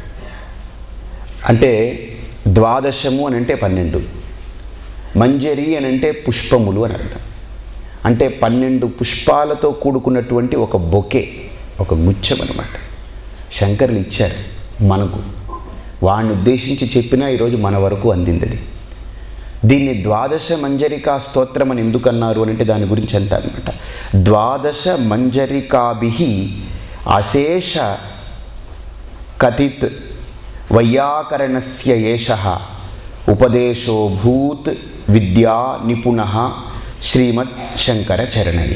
అంటే ద్వాదశము అని అంటే పన్నెండు మంజరి అని అంటే పుష్పములు అని అర్థం అంటే పన్నెండు పుష్పాలతో కూడుకున్నటువంటి ఒక బొకే ఒక గుచ్చం అనమాట శంకర్లు ఇచ్చారు మనకు వాడిని ఉద్దేశించి చెప్పినా ఈరోజు మన వరకు అందింది అది దీన్ని ద్వాదశ మంజరికా స్తోత్రం అని ఎందుకు అన్నారు అని అంటే దాని గురించి అంటారనమాట ద్వాదశ మంజరికాభి అశేష కథిత్ వైయాకరణస్య ఏష ఉపదేశో భూత్ విద్యా నిపుణ శ్రీమత్ శంకరచరణై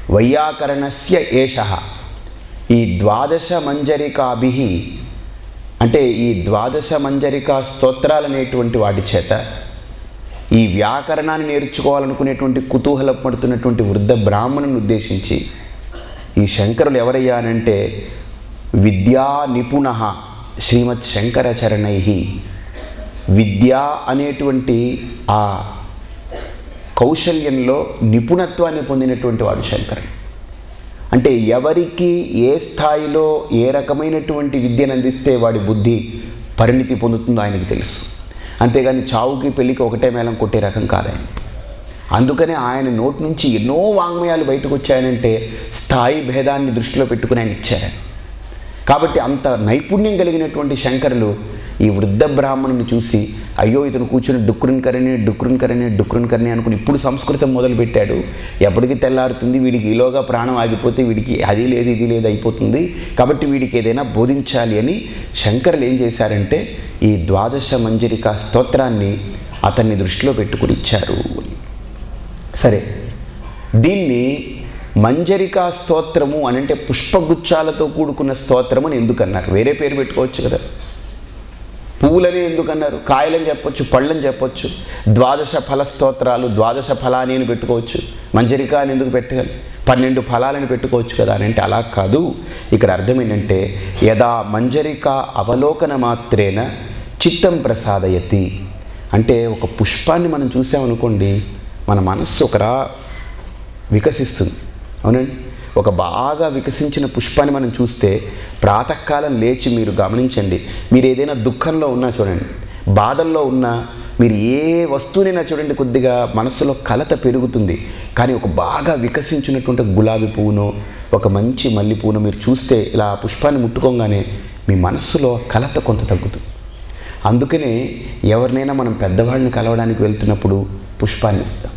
వైయాకరణస్య ఏష ఈ ద్వాదశ మంజరికాభి అంటే ఈ ద్వాదశ మంజరిక స్తోత్రాలు అనేటువంటి వాటి చేత ఈ వ్యాకరణాన్ని నేర్చుకోవాలనుకునేటువంటి కుతూహలం పడుతున్నటువంటి వృద్ధ బ్రాహ్మణుని ఉద్దేశించి ఈ శంకరులు ఎవరయ్యా అనంటే విద్యా నిపుణ శ్రీమత్ శంకరచరణై విద్య అనేటువంటి ఆ కౌశల్యంలో నిపుణత్వాన్ని పొందినటువంటి వాడు శంకరుడు అంటే ఎవరికి ఏ స్థాయిలో ఏ రకమైనటువంటి విద్యను అందిస్తే వాడి బుద్ధి పరిణితి పొందుతుందో ఆయనకి తెలుసు అంతేగాని చావుకి పెళ్ళికి ఒకటే మేళం కొట్టే రకం కాదాయన అందుకనే ఆయన నోటి నుంచి ఎన్నో వాంగ్మయాలు బయటకు వచ్చాయనంటే స్థాయి భేదాన్ని దృష్టిలో పెట్టుకుని ఆయన ఇచ్చారు కాబట్టి అంత నైపుణ్యం కలిగినటువంటి శంకరులు ఈ వృద్ధ బ్రాహ్మణుని చూసి అయ్యో ఇతను కూర్చుని డుక్రున్ కరణి డుక్రున్ కరణి డుక్రున్ కరణి అనుకుని ఇప్పుడు సంస్కృతం మొదలుపెట్టాడు ఎప్పటికి తెల్లారుతుంది వీడికి ఈలోగా ప్రాణం ఆగిపోతే వీడికి అది లేదు ఇది లేదు అయిపోతుంది కాబట్టి వీడికి ఏదైనా బోధించాలి అని శంకరులు ఏం చేశారంటే ఈ ద్వాదశ మంజరిక స్తోత్రాన్ని అతన్ని దృష్టిలో పెట్టుకుని ఇచ్చారు సరే దీన్ని మంజరికా స్తోత్రము అని అంటే పుష్పగుచ్చాలతో కూడుకున్న స్తోత్రం అని ఎందుకన్నారు వేరే పేరు పెట్టుకోవచ్చు కదా పువ్వులని ఎందుకన్నారు కాయలని చెప్పొచ్చు పళ్ళని చెప్పొచ్చు ద్వాదశ ఫల స్తోత్రాలు ద్వాదశ ఫలాని అని పెట్టుకోవచ్చు మంజరిక అని ఎందుకు పెట్టగలి పన్నెండు ఫలాలని పెట్టుకోవచ్చు కదా అని అంటే అలా కాదు ఇక్కడ అర్థం ఏంటంటే యదా మంజరిక అవలోకన మాత్రేన చిత్తం ప్రసాదయతి అంటే ఒక పుష్పాన్ని మనం చూసామనుకోండి మన మనస్సు ఒకరా వికసిస్తుంది అవునండి ఒక బాగా వికసించిన పుష్పాన్ని మనం చూస్తే ప్రాతకాలం లేచి మీరు గమనించండి మీరు ఏదైనా దుఃఖంలో ఉన్నా చూడండి బాధల్లో ఉన్నా మీరు ఏ వస్తువునైనా చూడండి కొద్దిగా మనసులో కలత పెరుగుతుంది కానీ ఒక బాగా వికసించినటువంటి గులాబీ పువ్వును ఒక మంచి మల్లి పువ్వును మీరు చూస్తే ఇలా ఆ పుష్పాన్ని ముట్టుకోగానే మీ మనస్సులో కలత కొంత తగ్గుతుంది అందుకనే ఎవరినైనా మనం పెద్దవాళ్ళని కలవడానికి వెళ్తున్నప్పుడు పుష్పాన్ని ఇస్తాం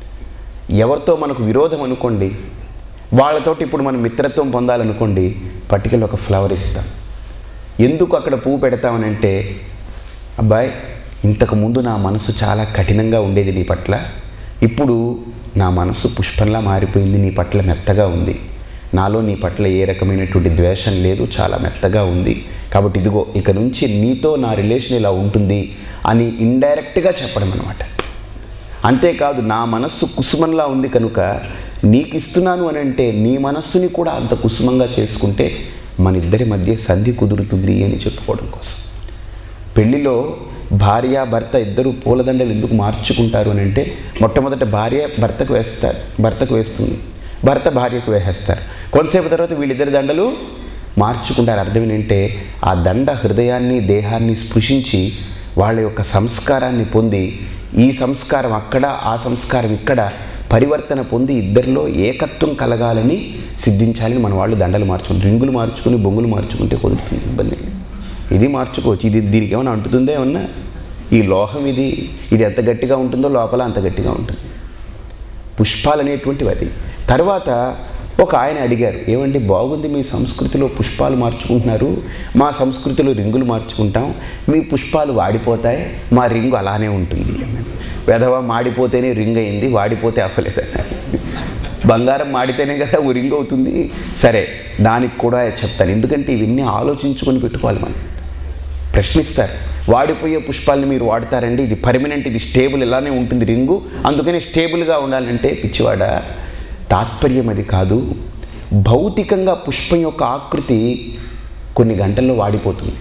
ఎవరితో మనకు విరోధం అనుకోండి వాళ్ళతోటి ఇప్పుడు మనం మిత్రత్వం పొందాలనుకోండి పట్టికలో ఒక ఫ్లవర్ ఇస్తాం ఎందుకు అక్కడ పువ్వు పెడతామనంటే అబ్బాయి ఇంతకు ముందు నా మనసు చాలా కఠినంగా ఉండేది నీ పట్ల ఇప్పుడు నా మనసు పుష్పంలా మారిపోయింది నీ పట్ల మెత్తగా ఉంది నాలో నీ పట్ల ఏ రకమైనటువంటి ద్వేషం లేదు చాలా మెత్తగా ఉంది కాబట్టి ఇదిగో ఇక నుంచి నీతో నా రిలేషన్ ఇలా ఉంటుంది అని ఇండైరెక్ట్గా చెప్పడం అనమాట అంతేకాదు నా మనస్సు కుసుమంలా ఉంది కనుక నీకు ఇస్తున్నాను అని అంటే నీ మనస్సుని కూడా అంత కుసుమంగా చేసుకుంటే మన ఇద్దరి మధ్య సంధి కుదురుతుంది అని చెప్పుకోవడం కోసం పెళ్లిలో భార్య భర్త ఇద్దరు పూలదండలు ఎందుకు మార్చుకుంటారు అని అంటే మొట్టమొదట భార్య భర్తకు వేస్తారు భర్తకు వేస్తుంది భర్త భార్యకు వేసేస్తారు కొంతసేపు తర్వాత వీళ్ళిద్దరి దండలు మార్చుకుంటారు అర్థం ఏంటంటే ఆ దండ హృదయాన్ని దేహాన్ని స్పృశించి వాళ్ళ యొక్క సంస్కారాన్ని పొంది ఈ సంస్కారం అక్కడ ఆ సంస్కారం ఇక్కడ పరివర్తన పొంది ఇద్దరిలో ఏకత్వం కలగాలని సిద్ధించాలని మన వాళ్ళు దండలు మార్చుకుంటారు రింగులు మార్చుకుని బొంగులు మార్చుకుంటే కుదురుతుంది ఇబ్బంది లేదు. ఇది మార్చుకోవచ్చు ఇది దీనికి ఏమైనా అంటుతుందో ఏమన్నా ఈ లోహం ఇది ఇది ఎంత గట్టిగా ఉంటుందో లోపల అంత గట్టిగా ఉంటుంది పుష్పాలు అనేటువంటివి అది తర్వాత ఒక ఆయన అడిగారు ఏమండి బాగుంది మీ సంస్కృతిలో పుష్పాలు మార్చుకుంటున్నారు మా సంస్కృతిలో రింగులు మార్చుకుంటాం మీ పుష్పాలు వాడిపోతాయి మా రింగు అలానే ఉంటుంది వెధవ మాడిపోతేనే రింగ్ అయింది వాడిపోతే అవ్వలేదన్నారు బంగారం మాడితేనే కదా ఓ రింగ్ అవుతుంది సరే దానికి కూడా చెప్తాను ఎందుకంటే ఇవన్నీ ఆలోచించుకొని పెట్టుకోవాలి మనం ప్రశ్నిస్తారు వాడిపోయే పుష్పాలని మీరు వాడతారండి ఇది పర్మనెంట్ ఇది స్టేబుల్ ఇలానే ఉంటుంది రింగు అందుకని స్టేబుల్గా ఉండాలంటే పిచ్చివాడ తాత్పర్యం అది కాదు భౌతికంగా పుష్పం యొక్క ఆకృతి కొన్ని గంటల్లో వాడిపోతుంది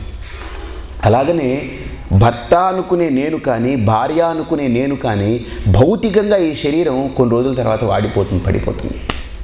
అలాగనే భర్త అనుకునే నేను కానీ భార్య అనుకునే నేను కానీ భౌతికంగా ఈ శరీరం కొన్ని రోజుల తర్వాత వాడిపోతుంది పడిపోతుంది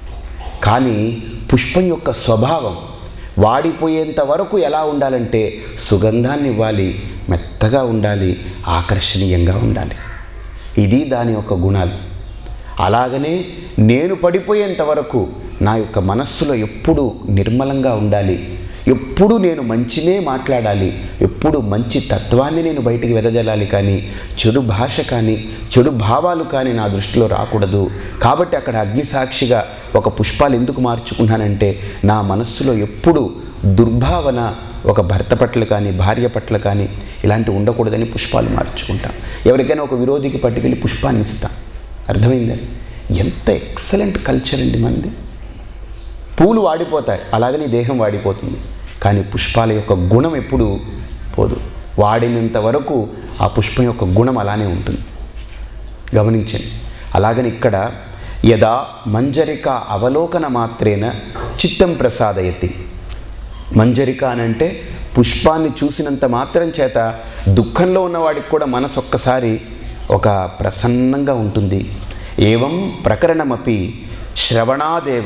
కానీ పుష్పం యొక్క స్వభావం వాడిపోయేంత వరకు ఎలా ఉండాలంటే సుగంధాన్ని ఇవ్వాలి మెత్తగా ఉండాలి ఆకర్షణీయంగా ఉండాలి ఇది దాని యొక్క గుణాలు అలాగనే నేను పడిపోయేంత వరకు నా యొక్క మనస్సులో ఎప్పుడు నిర్మలంగా ఉండాలి ఎప్పుడు నేను మంచినే మాట్లాడాలి ఎప్పుడు మంచి తత్వాన్ని నేను బయటికి వెదజల్లాలి కానీ చెడు భాష కానీ చెడు భావాలు కానీ నా దృష్టిలో రాకూడదు కాబట్టి అక్కడ అగ్నిసాక్షిగా ఒక పుష్పాలు ఎందుకు మార్చుకున్నానంటే నా మనస్సులో ఎప్పుడు దుర్భావన ఒక భర్త పట్ల కానీ భార్య పట్ల కానీ ఇలాంటివి ఉండకూడదని పుష్పాలు మార్చుకుంటాం ఎవరికైనా ఒక విరోధికి పట్టుకెళ్ళి పుష్పాన్ని ఇస్తాం అర్థమైందా ఎంత ఎక్సలెంట్ కల్చర్ అండి మనది పూలు వాడిపోతాయి అలాగని దేహం వాడిపోతుంది కానీ పుష్పాల యొక్క గుణం ఎప్పుడు పోదు వాడినంత వరకు ఆ పుష్పం యొక్క గుణం అలానే ఉంటుంది గమనించండి అలాగని ఇక్కడ యదా మంజరిక అవలోకన మాత్రేన చిత్తం ప్రసాదయతి మంజరిక అని అంటే పుష్పాన్ని చూసినంత మాత్రం చేత దుఃఖంలో ఉన్నవాడికి కూడా మనసు ఒక్కసారి ఒక ప్రసన్నంగా ఉంటుంది ఏవం ప్రకరణమపి శ్రవణాదేవ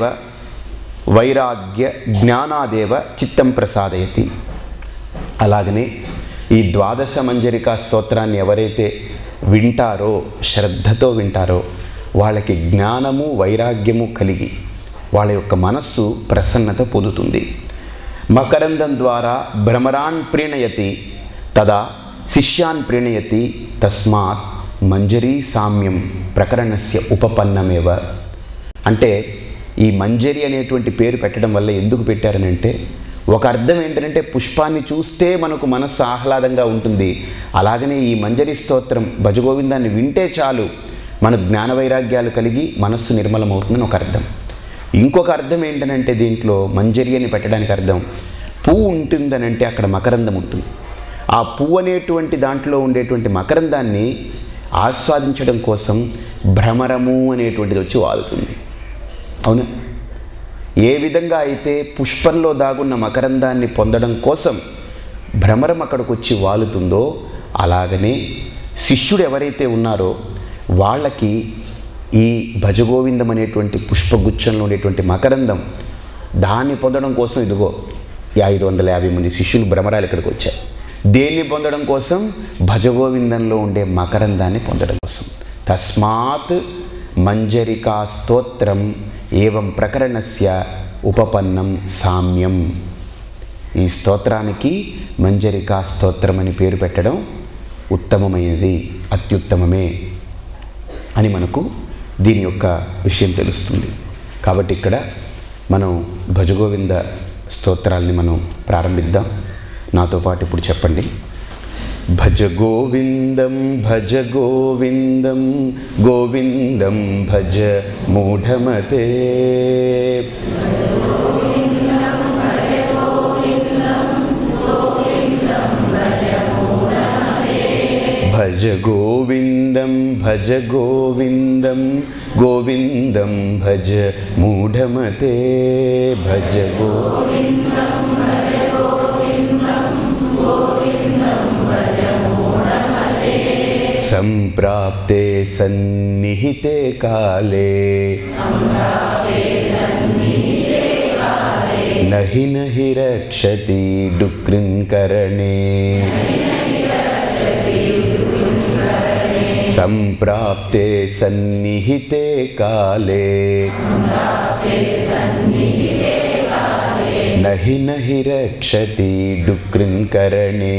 వైరాగ్య జ్ఞానాదేవ చిత్తం ప్రసాదయతి అలాగనే ఈ ద్వాదశ మంజరికా స్తోత్రాన్ని ఎవరైతే వింటారో శ్రద్ధతో వింటారో వాళ్ళకి జ్ఞానము వైరాగ్యము కలిగి వాళ్ళ యొక్క మనస్సు ప్రసన్నత పొందుతుంది మకరందం ద్వారా భ్రమరాన్ ప్రీణయతి తదా శిష్యాన్ ప్రీణయతి తస్మాత్ మంజరీ సామ్యం ప్రకరణస్య ఉపపన్నమేవ అంటే ఈ మంజరి అనేటువంటి పేరు పెట్టడం వల్ల ఎందుకు పెట్టారనంటే ఒక అర్థం ఏంటంటే పుష్పాన్ని చూస్తే మనకు మనస్సు ఆహ్లాదంగా ఉంటుంది అలాగనే ఈ మంజరి స్తోత్రం భజగోవిందాన్ని వింటే చాలు మన జ్ఞాన వైరాగ్యాలు కలిగి మనస్సు నిర్మలమవుతుందని ఒక అర్థం ఇంకొక అర్థం ఏంటనంటే దీంట్లో మంజరి అని పెట్టడానికి అర్థం పువ్వు ఉంటుందనంటే అక్కడ మకరందం ఉంటుంది ఆ పువ్వు అనేటువంటి దాంట్లో ఉండేటువంటి మకరందాన్ని ఆస్వాదించడం కోసం భ్రమరము అనేటువంటిది వచ్చి వాలుతుంది అవునా ఏ విధంగా అయితే పుష్పంలో దాగున్న మకరందాన్ని పొందడం కోసం భ్రమరం అక్కడికి వచ్చి వాలుతుందో అలాగనే శిష్యుడు ఎవరైతే ఉన్నారో వాళ్ళకి ఈ భజగోవిందం అనేటువంటి పుష్పగుచ్చంలో ఉండేటువంటి మకరందం దాన్ని పొందడం కోసం ఇదిగో ఈ ఐదు వందల యాభై మంది శిష్యులు భ్రమరాలు ఇక్కడికి వచ్చారు దేన్ని పొందడం కోసం భజగోవిందంలో ఉండే మకరందాన్ని పొందడం కోసం తస్మాత్ మంజరికా స్తోత్రం ఏవం ప్రకరణస్య ఉపపన్నం సామ్యం ఈ స్తోత్రానికి మంజరికా స్తోత్రం అని పేరు పెట్టడం ఉత్తమమైనది అత్యుత్తమమే అని మనకు దీని యొక్క విషయం తెలుస్తుంది కాబట్టి ఇక్కడ మనం భజగోవింద స్తోత్రాల్ని మనం ప్రారంభిద్దాం నాతో పాటు ఇప్పుడు చెప్పండి భజ గోవిందం భజ గోవిందం గోవిందం భజ మూఢమతే భజ గోవిందం భజ గోవిందం గోవిందం భజ మూఢమతే భజ గో सम्प्राप्ते सन्निहिते काले नहि नहि रक्षति डुकृङ्करणे सम्प्राप्ते सन्निहिते काले नहि नहि रक्षति डुकृङ्करणे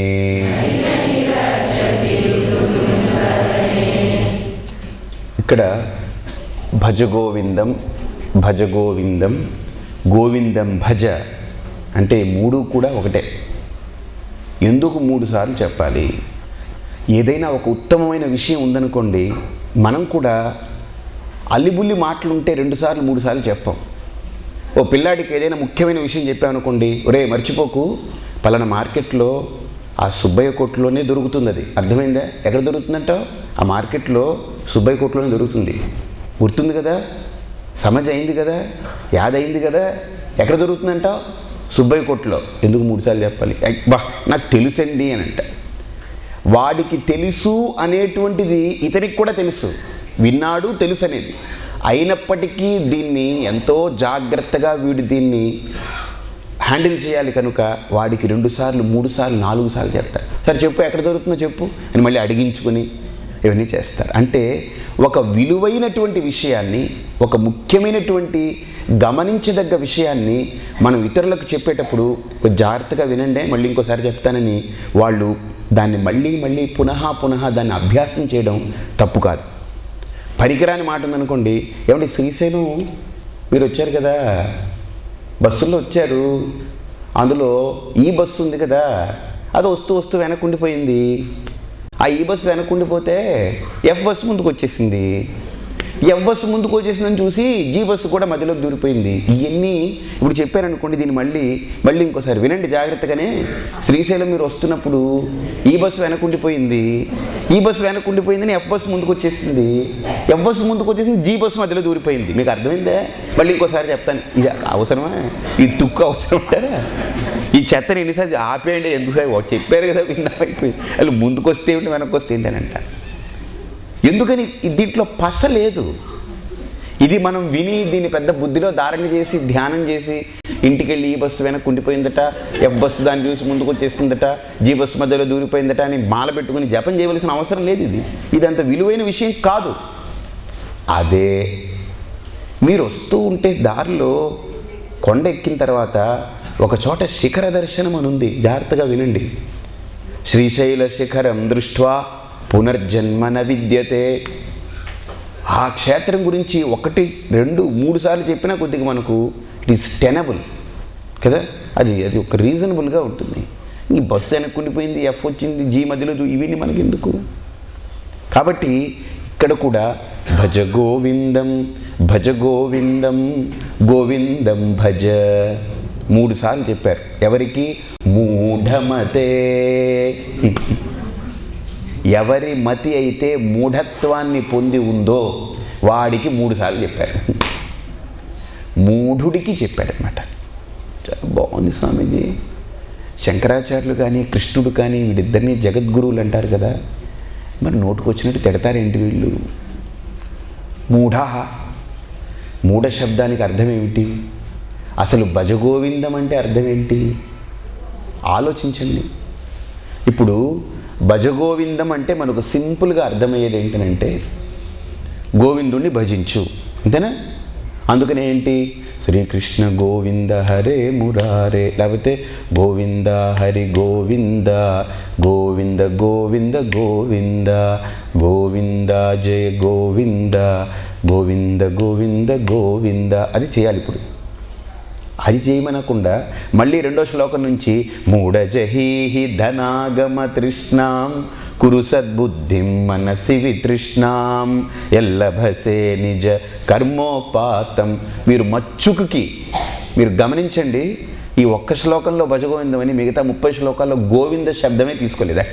ఇక్కడ భజ గోవిందం భజ గోవిందం గోవిందం భజ అంటే మూడు కూడా ఒకటే ఎందుకు మూడు సార్లు చెప్పాలి ఏదైనా ఒక ఉత్తమమైన విషయం ఉందనుకోండి మనం కూడా అల్లిబుల్లి మాటలు ఉంటే రెండుసార్లు మూడు సార్లు చెప్పాం ఓ పిల్లాడికి ఏదైనా ముఖ్యమైన విషయం చెప్పామనుకోండి ఒరే మర్చిపోకు పలానా మార్కెట్లో ఆ సుబ్బయ్య కొట్టులోనే దొరుకుతుంది అది అర్థమైందా ఎక్కడ దొరుకుతుందంటావు ఆ మార్కెట్లో సుబ్బయ్య కొట్టులోనే దొరుకుతుంది గుర్తుంది కదా సమజ్ అయింది కదా యాద్ అయింది కదా ఎక్కడ దొరుకుతుందంటావు సుబ్బయ్య కొట్టులో ఎందుకు మూడుసార్లు చెప్పాలి ఎక్ బా నాకు తెలుసండి అని అంట వాడికి తెలుసు అనేటువంటిది ఇతనికి కూడా తెలుసు విన్నాడు తెలుసు అనేది అయినప్పటికీ దీన్ని ఎంతో జాగ్రత్తగా వీడు దీన్ని హ్యాండిల్ చేయాలి కనుక వాడికి రెండు సార్లు మూడు సార్లు నాలుగు సార్లు చెప్తారు సరే చెప్పు ఎక్కడ దొరుకుతుందో చెప్పు అని మళ్ళీ అడిగించుకొని ఇవన్నీ చేస్తారు అంటే ఒక విలువైనటువంటి విషయాన్ని ఒక ముఖ్యమైనటువంటి గమనించదగ్గ విషయాన్ని మనం ఇతరులకు చెప్పేటప్పుడు కొంచెం జాగ్రత్తగా వినండి మళ్ళీ ఇంకోసారి చెప్తానని వాళ్ళు దాన్ని మళ్ళీ మళ్ళీ పునః పునః దాన్ని అభ్యాసం చేయడం తప్పు కాదు పరికరాని మాట ఉందనుకోండి ఏమంటే శ్రీశైలం మీరు వచ్చారు కదా బస్సుల్లో వచ్చారు అందులో ఈ బస్సు ఉంది కదా అది వస్తూ వస్తూ వెనక్కి ఉండిపోయింది ఆ ఈ బస్సు వెనక్కి ఉండిపోతే ఎఫ్ బస్సు ముందుకు వచ్చేసింది ఎఫ్ బస్సు ముందుకు వచ్చేసిందని చూసి జీ బస్సు కూడా మధ్యలో దూరిపోయింది ఇవన్నీ ఇప్పుడు చెప్పారనుకోండి దీన్ని మళ్ళీ మళ్ళీ ఇంకోసారి వినండి జాగ్రత్తగానే శ్రీశైలం మీరు వస్తున్నప్పుడు ఈ బస్సు వెనకుండిపోయింది ఈ బస్సు వెనకుండిపోయిందని ఎఫ్ బస్సు ముందుకు వచ్చేసింది ఎఫ్ బస్సు ముందుకు వచ్చేసింది జీ బస్సు మధ్యలో దూరిపోయింది మీకు అర్థమైందా మళ్ళీ ఇంకోసారి చెప్తాను ఇది అవసరమా ఈ తుక్కు అవసరం ఉంటారా ఈ చెత్తని ఎన్నిసార్లు ఆపేయండి ఎందుకు సార్ చెప్పారు కదా విన్నా అయిపోయింది వాళ్ళు ముందుకు వస్తే ఏంటి వెనక్కి వస్తే ఏంటి అని అంటారు ఎందుకని ఈ దీంట్లో పస లేదు ఇది మనం విని దీన్ని పెద్ద బుద్ధిలో ధారణ చేసి ధ్యానం చేసి ఇంటికి వెళ్ళి ఈ బస్సు వెనక్కి ఉండిపోయిందట ఎఫ్ బస్సు దాన్ని చూసి ముందుకు వచ్చేసిందట జీ బస్సు మధ్యలో దూరిపోయిందట అని మాల పెట్టుకుని జపం చేయవలసిన అవసరం లేదు ఇది ఇది అంత విలువైన విషయం కాదు అదే మీరు వస్తూ ఉంటే దారిలో కొండ ఎక్కిన తర్వాత ఒక చోట శిఖర దర్శనం అని ఉంది జాగ్రత్తగా వినండి శ్రీశైల శిఖరం దృష్ట్వా పునర్జన్మన విద్యతే ఆ క్షేత్రం గురించి ఒకటి రెండు మూడు సార్లు చెప్పినా కొద్దిగా మనకు ఇట్ ఈస్ టెనబుల్ కదా అది అది ఒక రీజనబుల్గా ఉంటుంది ఈ బస్సు వెనక్కుండిపోయింది ఎఫ్ వచ్చింది జీ మధ్యలో దూ- ఇవన్నీ మనకి ఎందుకు కాబట్టి ఇక్కడ కూడా భజ గోవిందం భజ గోవిందం గోవిందం భజ మూడు సార్లు చెప్పారు ఎవరికి మూఢమతే ఎవరి మతి అయితే మూఢత్వాన్ని పొంది ఉందో వాడికి మూడు సార్లు చెప్పారు మూఢుడికి చెప్పాడనమాట చాలా బాగుంది స్వామీజీ శంకరాచార్యులు కానీ కృష్ణుడు కానీ వీడిద్దరిని జగద్గురువులు అంటారు కదా మరి నోటుకొచ్చినట్టు తిడతారేంటి వీళ్ళు మూఢ మూఢ శబ్దానికి అర్థం ఏమిటి అసలు భజగోవిందం అంటే అర్థం ఏంటి ఆలోచించండి ఇప్పుడు భజగోవిందం అంటే మనకు సింపుల్గా అర్థమయ్యేది ఏంటనంటే గోవిందుణ్ణి భజించు అంతేనా అందుకని ఏంటి శ్రీకృష్ణ గోవింద హరే మురారే లేకపోతే గోవింద హరి గోవింద గోవింద గోవింద గోవింద గోవింద జయ గోవింద గోవింద గోవింద గోవింద అది చేయాలి ఇప్పుడు అది చేయమనకుండా మళ్ళీ రెండో శ్లోకం నుంచి మూఢజహీహి ధనాగమ తృష్ణాం కురు సద్బుద్ధిం మనసి వితృష్ణాం ఎల్లభసే నిజ కర్మోపాతం మీరు మచ్చుకుకి మీరు గమనించండి ఈ ఒక్క శ్లోకంలో భజగోవిందమని మిగతా ముప్పై శ్లోకాల్లో గోవింద శబ్దమే తీసుకోలేదా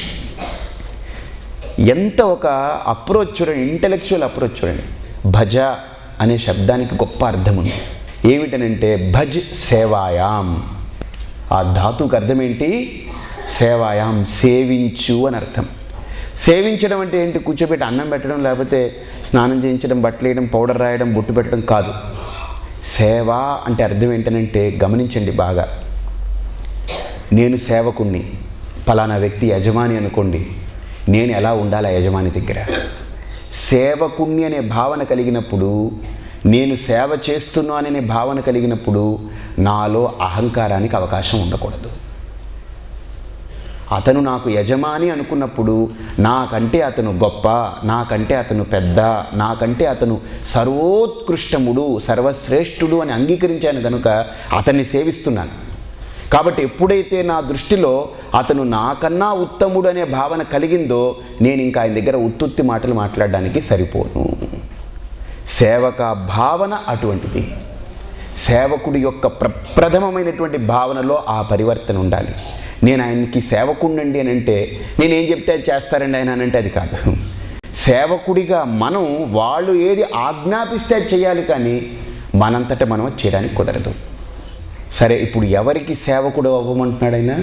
ఎంత ఒక అప్రోచ్ చూడండి ఇంటలెక్చువల్ అప్రోచ్ చూడండి భజ అనే శబ్దానికి గొప్ప అర్థం ఉంది ఏమిటనంటే భజ్ సేవాయాం ఆ ధాతుకు అర్థం ఏంటి సేవాయాం సేవించు అని అర్థం సేవించడం అంటే ఏంటి కూర్చోబెట్టి అన్నం పెట్టడం లేకపోతే స్నానం చేయించడం బట్టలు వేయడం పౌడర్ రాయడం బొట్టు పెట్టడం కాదు సేవ అంటే అర్థం ఏంటనంటే గమనించండి బాగా నేను సేవకుణ్ణి పలానా వ్యక్తి యజమాని అనుకోండి నేను ఎలా ఉండాలి ఆ యజమాని దగ్గర సేవకుణ్ణి అనే భావన కలిగినప్పుడు నేను సేవ చేస్తున్నాననే భావన కలిగినప్పుడు నాలో అహంకారానికి అవకాశం ఉండకూడదు అతను నాకు యజమాని అనుకున్నప్పుడు నాకంటే అతను గొప్ప నాకంటే అతను పెద్ద నాకంటే అతను సర్వోత్కృష్టముడు సర్వశ్రేష్ఠుడు అని అంగీకరించాను కనుక అతన్ని సేవిస్తున్నాను కాబట్టి ఎప్పుడైతే నా దృష్టిలో అతను నాకన్నా ఉత్తముడు అనే భావన కలిగిందో నేను ఇంకా ఆయన దగ్గర ఉత్తుత్తి మాటలు మాట్లాడడానికి సరిపోను సేవక భావన అటువంటిది సేవకుడి యొక్క ప్రప్రథమమైనటువంటి భావనలో ఆ పరివర్తన ఉండాలి నేను ఆయనకి సేవకుండండి అని అంటే నేనేం చెప్తే అది చేస్తారండి ఆయన అని అంటే అది కాదు సేవకుడిగా మనం వాళ్ళు ఏది ఆజ్ఞాపిస్తే అది చేయాలి కానీ మనంతట మనం అది చేయడానికి కుదరదు సరే ఇప్పుడు ఎవరికి సేవకుడు అవ్వమంటున్నాడు ఆయన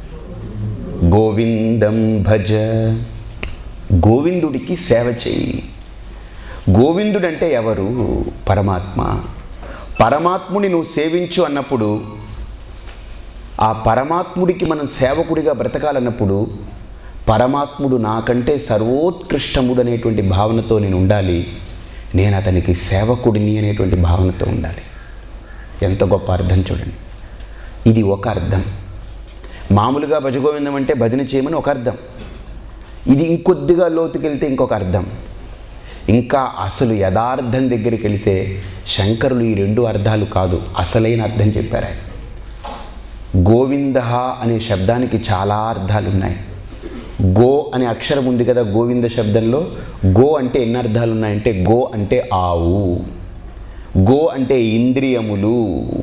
గోవిందం భజ గోవిందుడికి సేవ చెయ్యి గోవిందుడంటే ఎవరు పరమాత్మ పరమాత్ముని నువ్వు సేవించు అన్నప్పుడు ఆ పరమాత్ముడికి మనం సేవకుడిగా బ్రతకాలన్నప్పుడు పరమాత్ముడు నాకంటే సర్వోత్కృష్టముడు అనేటువంటి భావనతో నేను ఉండాలి నేను అతనికి సేవకుడిని అనేటువంటి భావనతో ఉండాలి ఎంత గొప్ప అర్థం చూడండి ఇది ఒక అర్థం మామూలుగా భజగోవిందం అంటే భజన చేయమని ఒక అర్థం ఇది ఇంకొద్దిగా లోతుకెళ్తే ఇంకొక అర్థం ఇంకా అసలు యథార్థం దగ్గరికి వెళితే శంకరులు ఈ రెండు అర్థాలు కాదు అసలైన అర్థం చెప్పారు ఆయన గోవింద అనే శబ్దానికి చాలా అర్థాలు ఉన్నాయి గో అనే అక్షరం ఉంది కదా గోవింద శబ్దంలో గో అంటే ఎన్ని అర్థాలు ఉన్నాయంటే గో అంటే ఆవు గో అంటే ఇంద్రియములు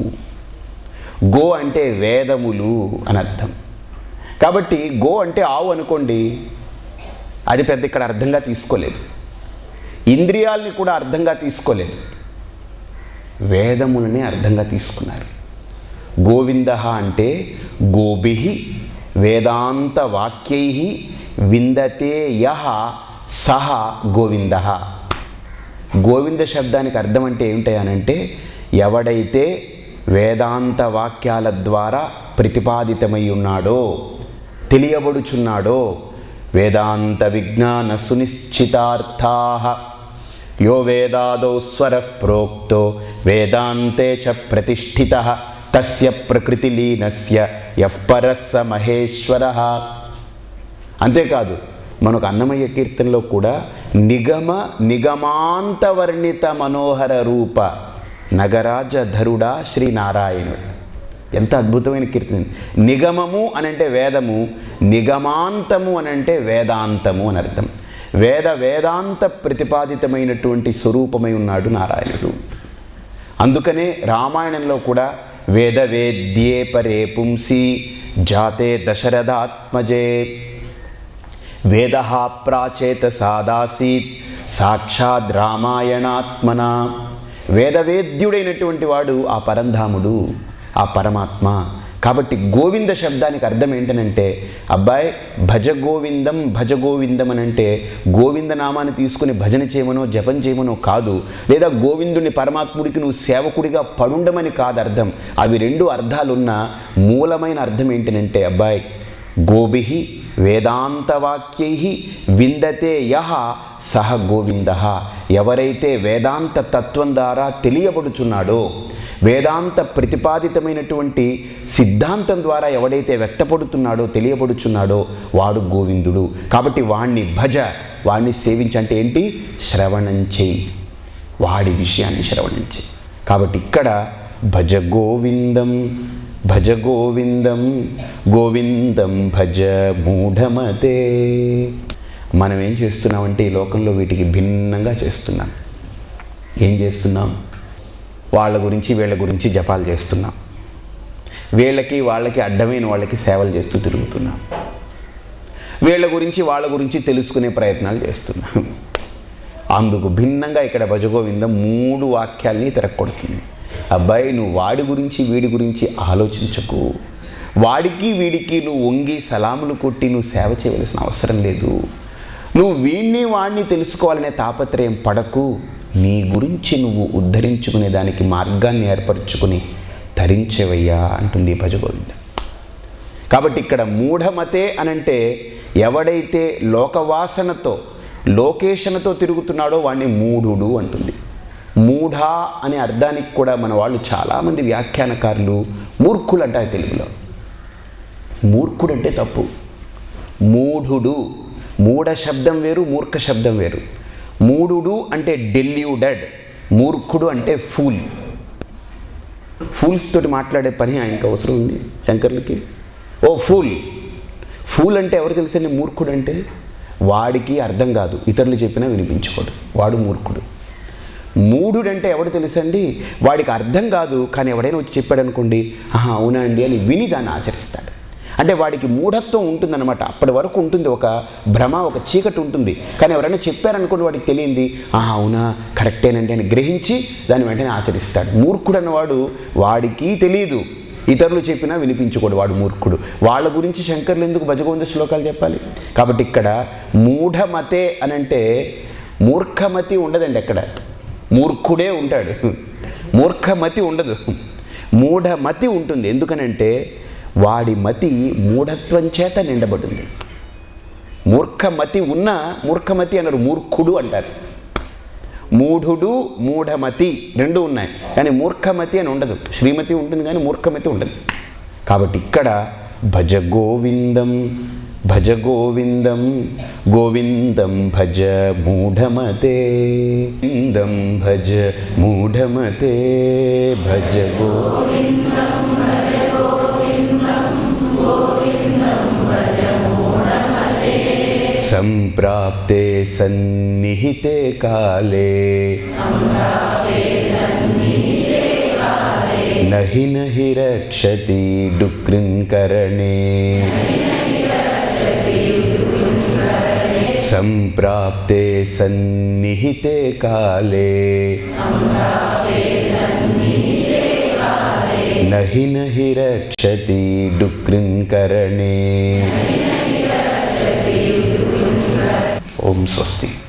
గో అంటే వేదములు అని అర్థం కాబట్టి గో అంటే ఆవు అనుకోండి అది పెద్ద ఇక్కడ అర్థంగా తీసుకోలేదు ఇంద్రియాల్ని కూడా అర్థంగా తీసుకోలేదు వేదములనే అర్థంగా తీసుకున్నారు గోవింద అంటే గోభి వేదాంత వాక్యై విందతే యహ సహ గోవింద గోవింద శబ్దానికి అర్థం అంటే ఏమిటనంటే ఎవడైతే వేదాంత వాక్యాల ద్వారా ప్రతిపాదితమై ఉన్నాడో తెలియబడుచున్నాడో వేదాంత విజ్ఞాన సునిశ్చితార్థా యో వేదాదో స్వర ప్రోక్తో వేదాంతే చ ప్రతిష్ఠిత తస్య ప్రకృతిలీనస్య యః పరస్స మహేశ్వర అంతేకాదు మనకు అన్నమయ్య కీర్తనలో కూడా నిగమ నిగమాంతవర్ణిత మనోహర రూప నగరాజ ధరుడా శ్రీనారాయణుడు ఎంత అద్భుతమైన కీర్తన నిగమము అని అంటే వేదము నిగమాంతము అని అంటే వేదాంతము అని అర్థం వేద వేదాంత ప్రతిపాదితమైనటువంటి స్వరూపమై ఉన్నాడు నారాయణుడు అందుకనే రామాయణంలో కూడా వేద వేద్యే పరే పుంసి జాతే దశరథాత్మజే వేద ప్రాచేత సాదాసీత్ సాక్షాత్ రామాయణాత్మన వేదవేద్యుడైనటువంటి వాడు ఆ పరంధాముడు ఆ పరమాత్మ కాబట్టి గోవింద శబ్దానికి అర్థం ఏంటనంటే అబ్బాయి భజ గోవిందం భజ గోవిందం అని అంటే గోవింద నామాన్ని తీసుకుని భజన చేయమనో జపం చేయమనో కాదు లేదా గోవిందుని పరమాత్ముడికి నువ్వు సేవకుడిగా పడుండమని కాదు అర్థం అవి రెండు అర్థాలున్న మూలమైన అర్థం ఏంటనంటే అబ్బాయి గోభి వేదాంతవాక్యై విందతే యహ సహ గోవింద ఎవరైతే వేదాంత తత్వం ద్వారా తెలియబడుచున్నాడో వేదాంత ప్రతిపాదితమైనటువంటి సిద్ధాంతం ద్వారా ఎవడైతే వ్యక్తపడుతున్నాడో తెలియబడుచున్నాడో వాడు గోవిందుడు కాబట్టి వాణ్ణి భజ వాణ్ణి సేవించంటే ఏంటి శ్రవణం చేయి వాడి విషయాన్ని శ్రవణం చేయి కాబట్టి ఇక్కడ భజ గోవిందం భజ గోవిందం గోవిందం భజ మూఢమతే మనం ఏం చేస్తున్నామంటే ఈ లోకంలో వీటికి భిన్నంగా చేస్తున్నాం ఏం చేస్తున్నాం వాళ్ళ గురించి వీళ్ళ గురించి జపాలు చేస్తున్నాం వీళ్ళకి వాళ్ళకి అడ్డమైన వాళ్ళకి సేవలు చేస్తూ తిరుగుతున్నాం వీళ్ళ గురించి వాళ్ళ గురించి తెలుసుకునే ప్రయత్నాలు చేస్తున్నాం అందుకు భిన్నంగా ఇక్కడ భజగోవిందం మూడు వాక్యాల్ని తిరగొడుతుంది అబ్బాయి నువ్వు వాడి గురించి వీడి గురించి ఆలోచించకు వాడికి వీడికి నువ్వు వంగి సలాములు కొట్టి నువ్వు సేవ చేయవలసిన అవసరం లేదు నువ్వు వీణ్ణి వాడిని తెలుసుకోవాలనే తాపత్రయం పడకు నీ గురించి నువ్వు ఉద్ధరించుకునే దానికి మార్గాన్ని ఏర్పరచుకుని తరించేవయ్యా అంటుంది భజగోవిందం కాబట్టి ఇక్కడ మూఢమతే అనంటే ఎవడైతే లోకవాసనతో లోకేషణతో తిరుగుతున్నాడో వాడిని మూఢుడు అంటుంది మూఢ అనే అర్థానికి కూడా మన వాళ్ళు చాలామంది వ్యాఖ్యానకారులు మూర్ఖులు అంటారు తెలుగులో మూర్ఖుడు అంటే తప్పు మూఢుడు మూఢ శబ్దం వేరు మూర్ఖ శబ్దం వేరు మూఢుడు అంటే డెల్యూడెడ్ మూర్ఖుడు అంటే ఫూల్ ఫూల్స్ తోటి మాట్లాడే పని ఆయనకు అవసరం ఉంది శంకర్లకి ఓ ఫూల్ ఫూల్ అంటే ఎవరు తెలుసండి మూర్ఖుడు అంటే వాడికి అర్థం కాదు ఇతరులు చెప్పినా వినిపించుకోడు వాడు మూర్ఖుడు మూఢుడు అంటే ఎవడు తెలుసండి వాడికి అర్థం కాదు కానీ ఎవడైనా వచ్చి చెప్పాడు అనుకోండి ఆహా అవునా అండి అని విని దాన్ని ఆచరిస్తాడు అంటే వాడికి మూఢత్వం ఉంటుందన్నమాట అప్పటి వరకు ఉంటుంది ఒక భ్రమ ఒక చీకటి ఉంటుంది కానీ ఎవరైనా చెప్పారనుకోండి వాడికి తెలియంది ఆహా అవునా కరెక్టేనండి అని గ్రహించి దాన్ని వెంటనే ఆచరిస్తాడు మూర్ఖుడు అన్నవాడు వాడికి తెలియదు ఇతరులు చెప్పినా వినిపించుకోడు వాడు మూర్ఖుడు వాళ్ళ గురించి శంకర్లు ఎందుకు భజగోవింద శ్లోకాలు చెప్పాలి కాబట్టి ఇక్కడ మూఢమతే అని అంటే మూర్ఖమతి ఉండదండి ఎక్కడ మూర్ఖుడే ఉంటాడు మూర్ఖమతి ఉండదు మూఢమతి ఉంటుంది ఎందుకనంటే వాడి మతి మూఢత్వం చేత నిండబడింది మూర్ఖమతి ఉన్న మూర్ఖమతి అన్నారు మూర్ఖుడు అంటారు మూఢుడు మూఢమతి రెండు ఉన్నాయి కానీ మూర్ఖమతి అని ఉండదు శ్రీమతి ఉంటుంది కానీ మూర్ఖమతి ఉండదు కాబట్టి ఇక్కడ భజ గోవిందం భజ గోవిందం గోవిందం భజ మూఢమతే విందం భజ మూఢమతే భజ గో सम्प्राप्ते सन्निहिते काले न हि न हि रक्षति डुक्रिङ्करणे सम्प्राप्ते सन्निहिते काले न हि न हि रक्षति डुक्रिङ्करणे ॐ स्वस्ति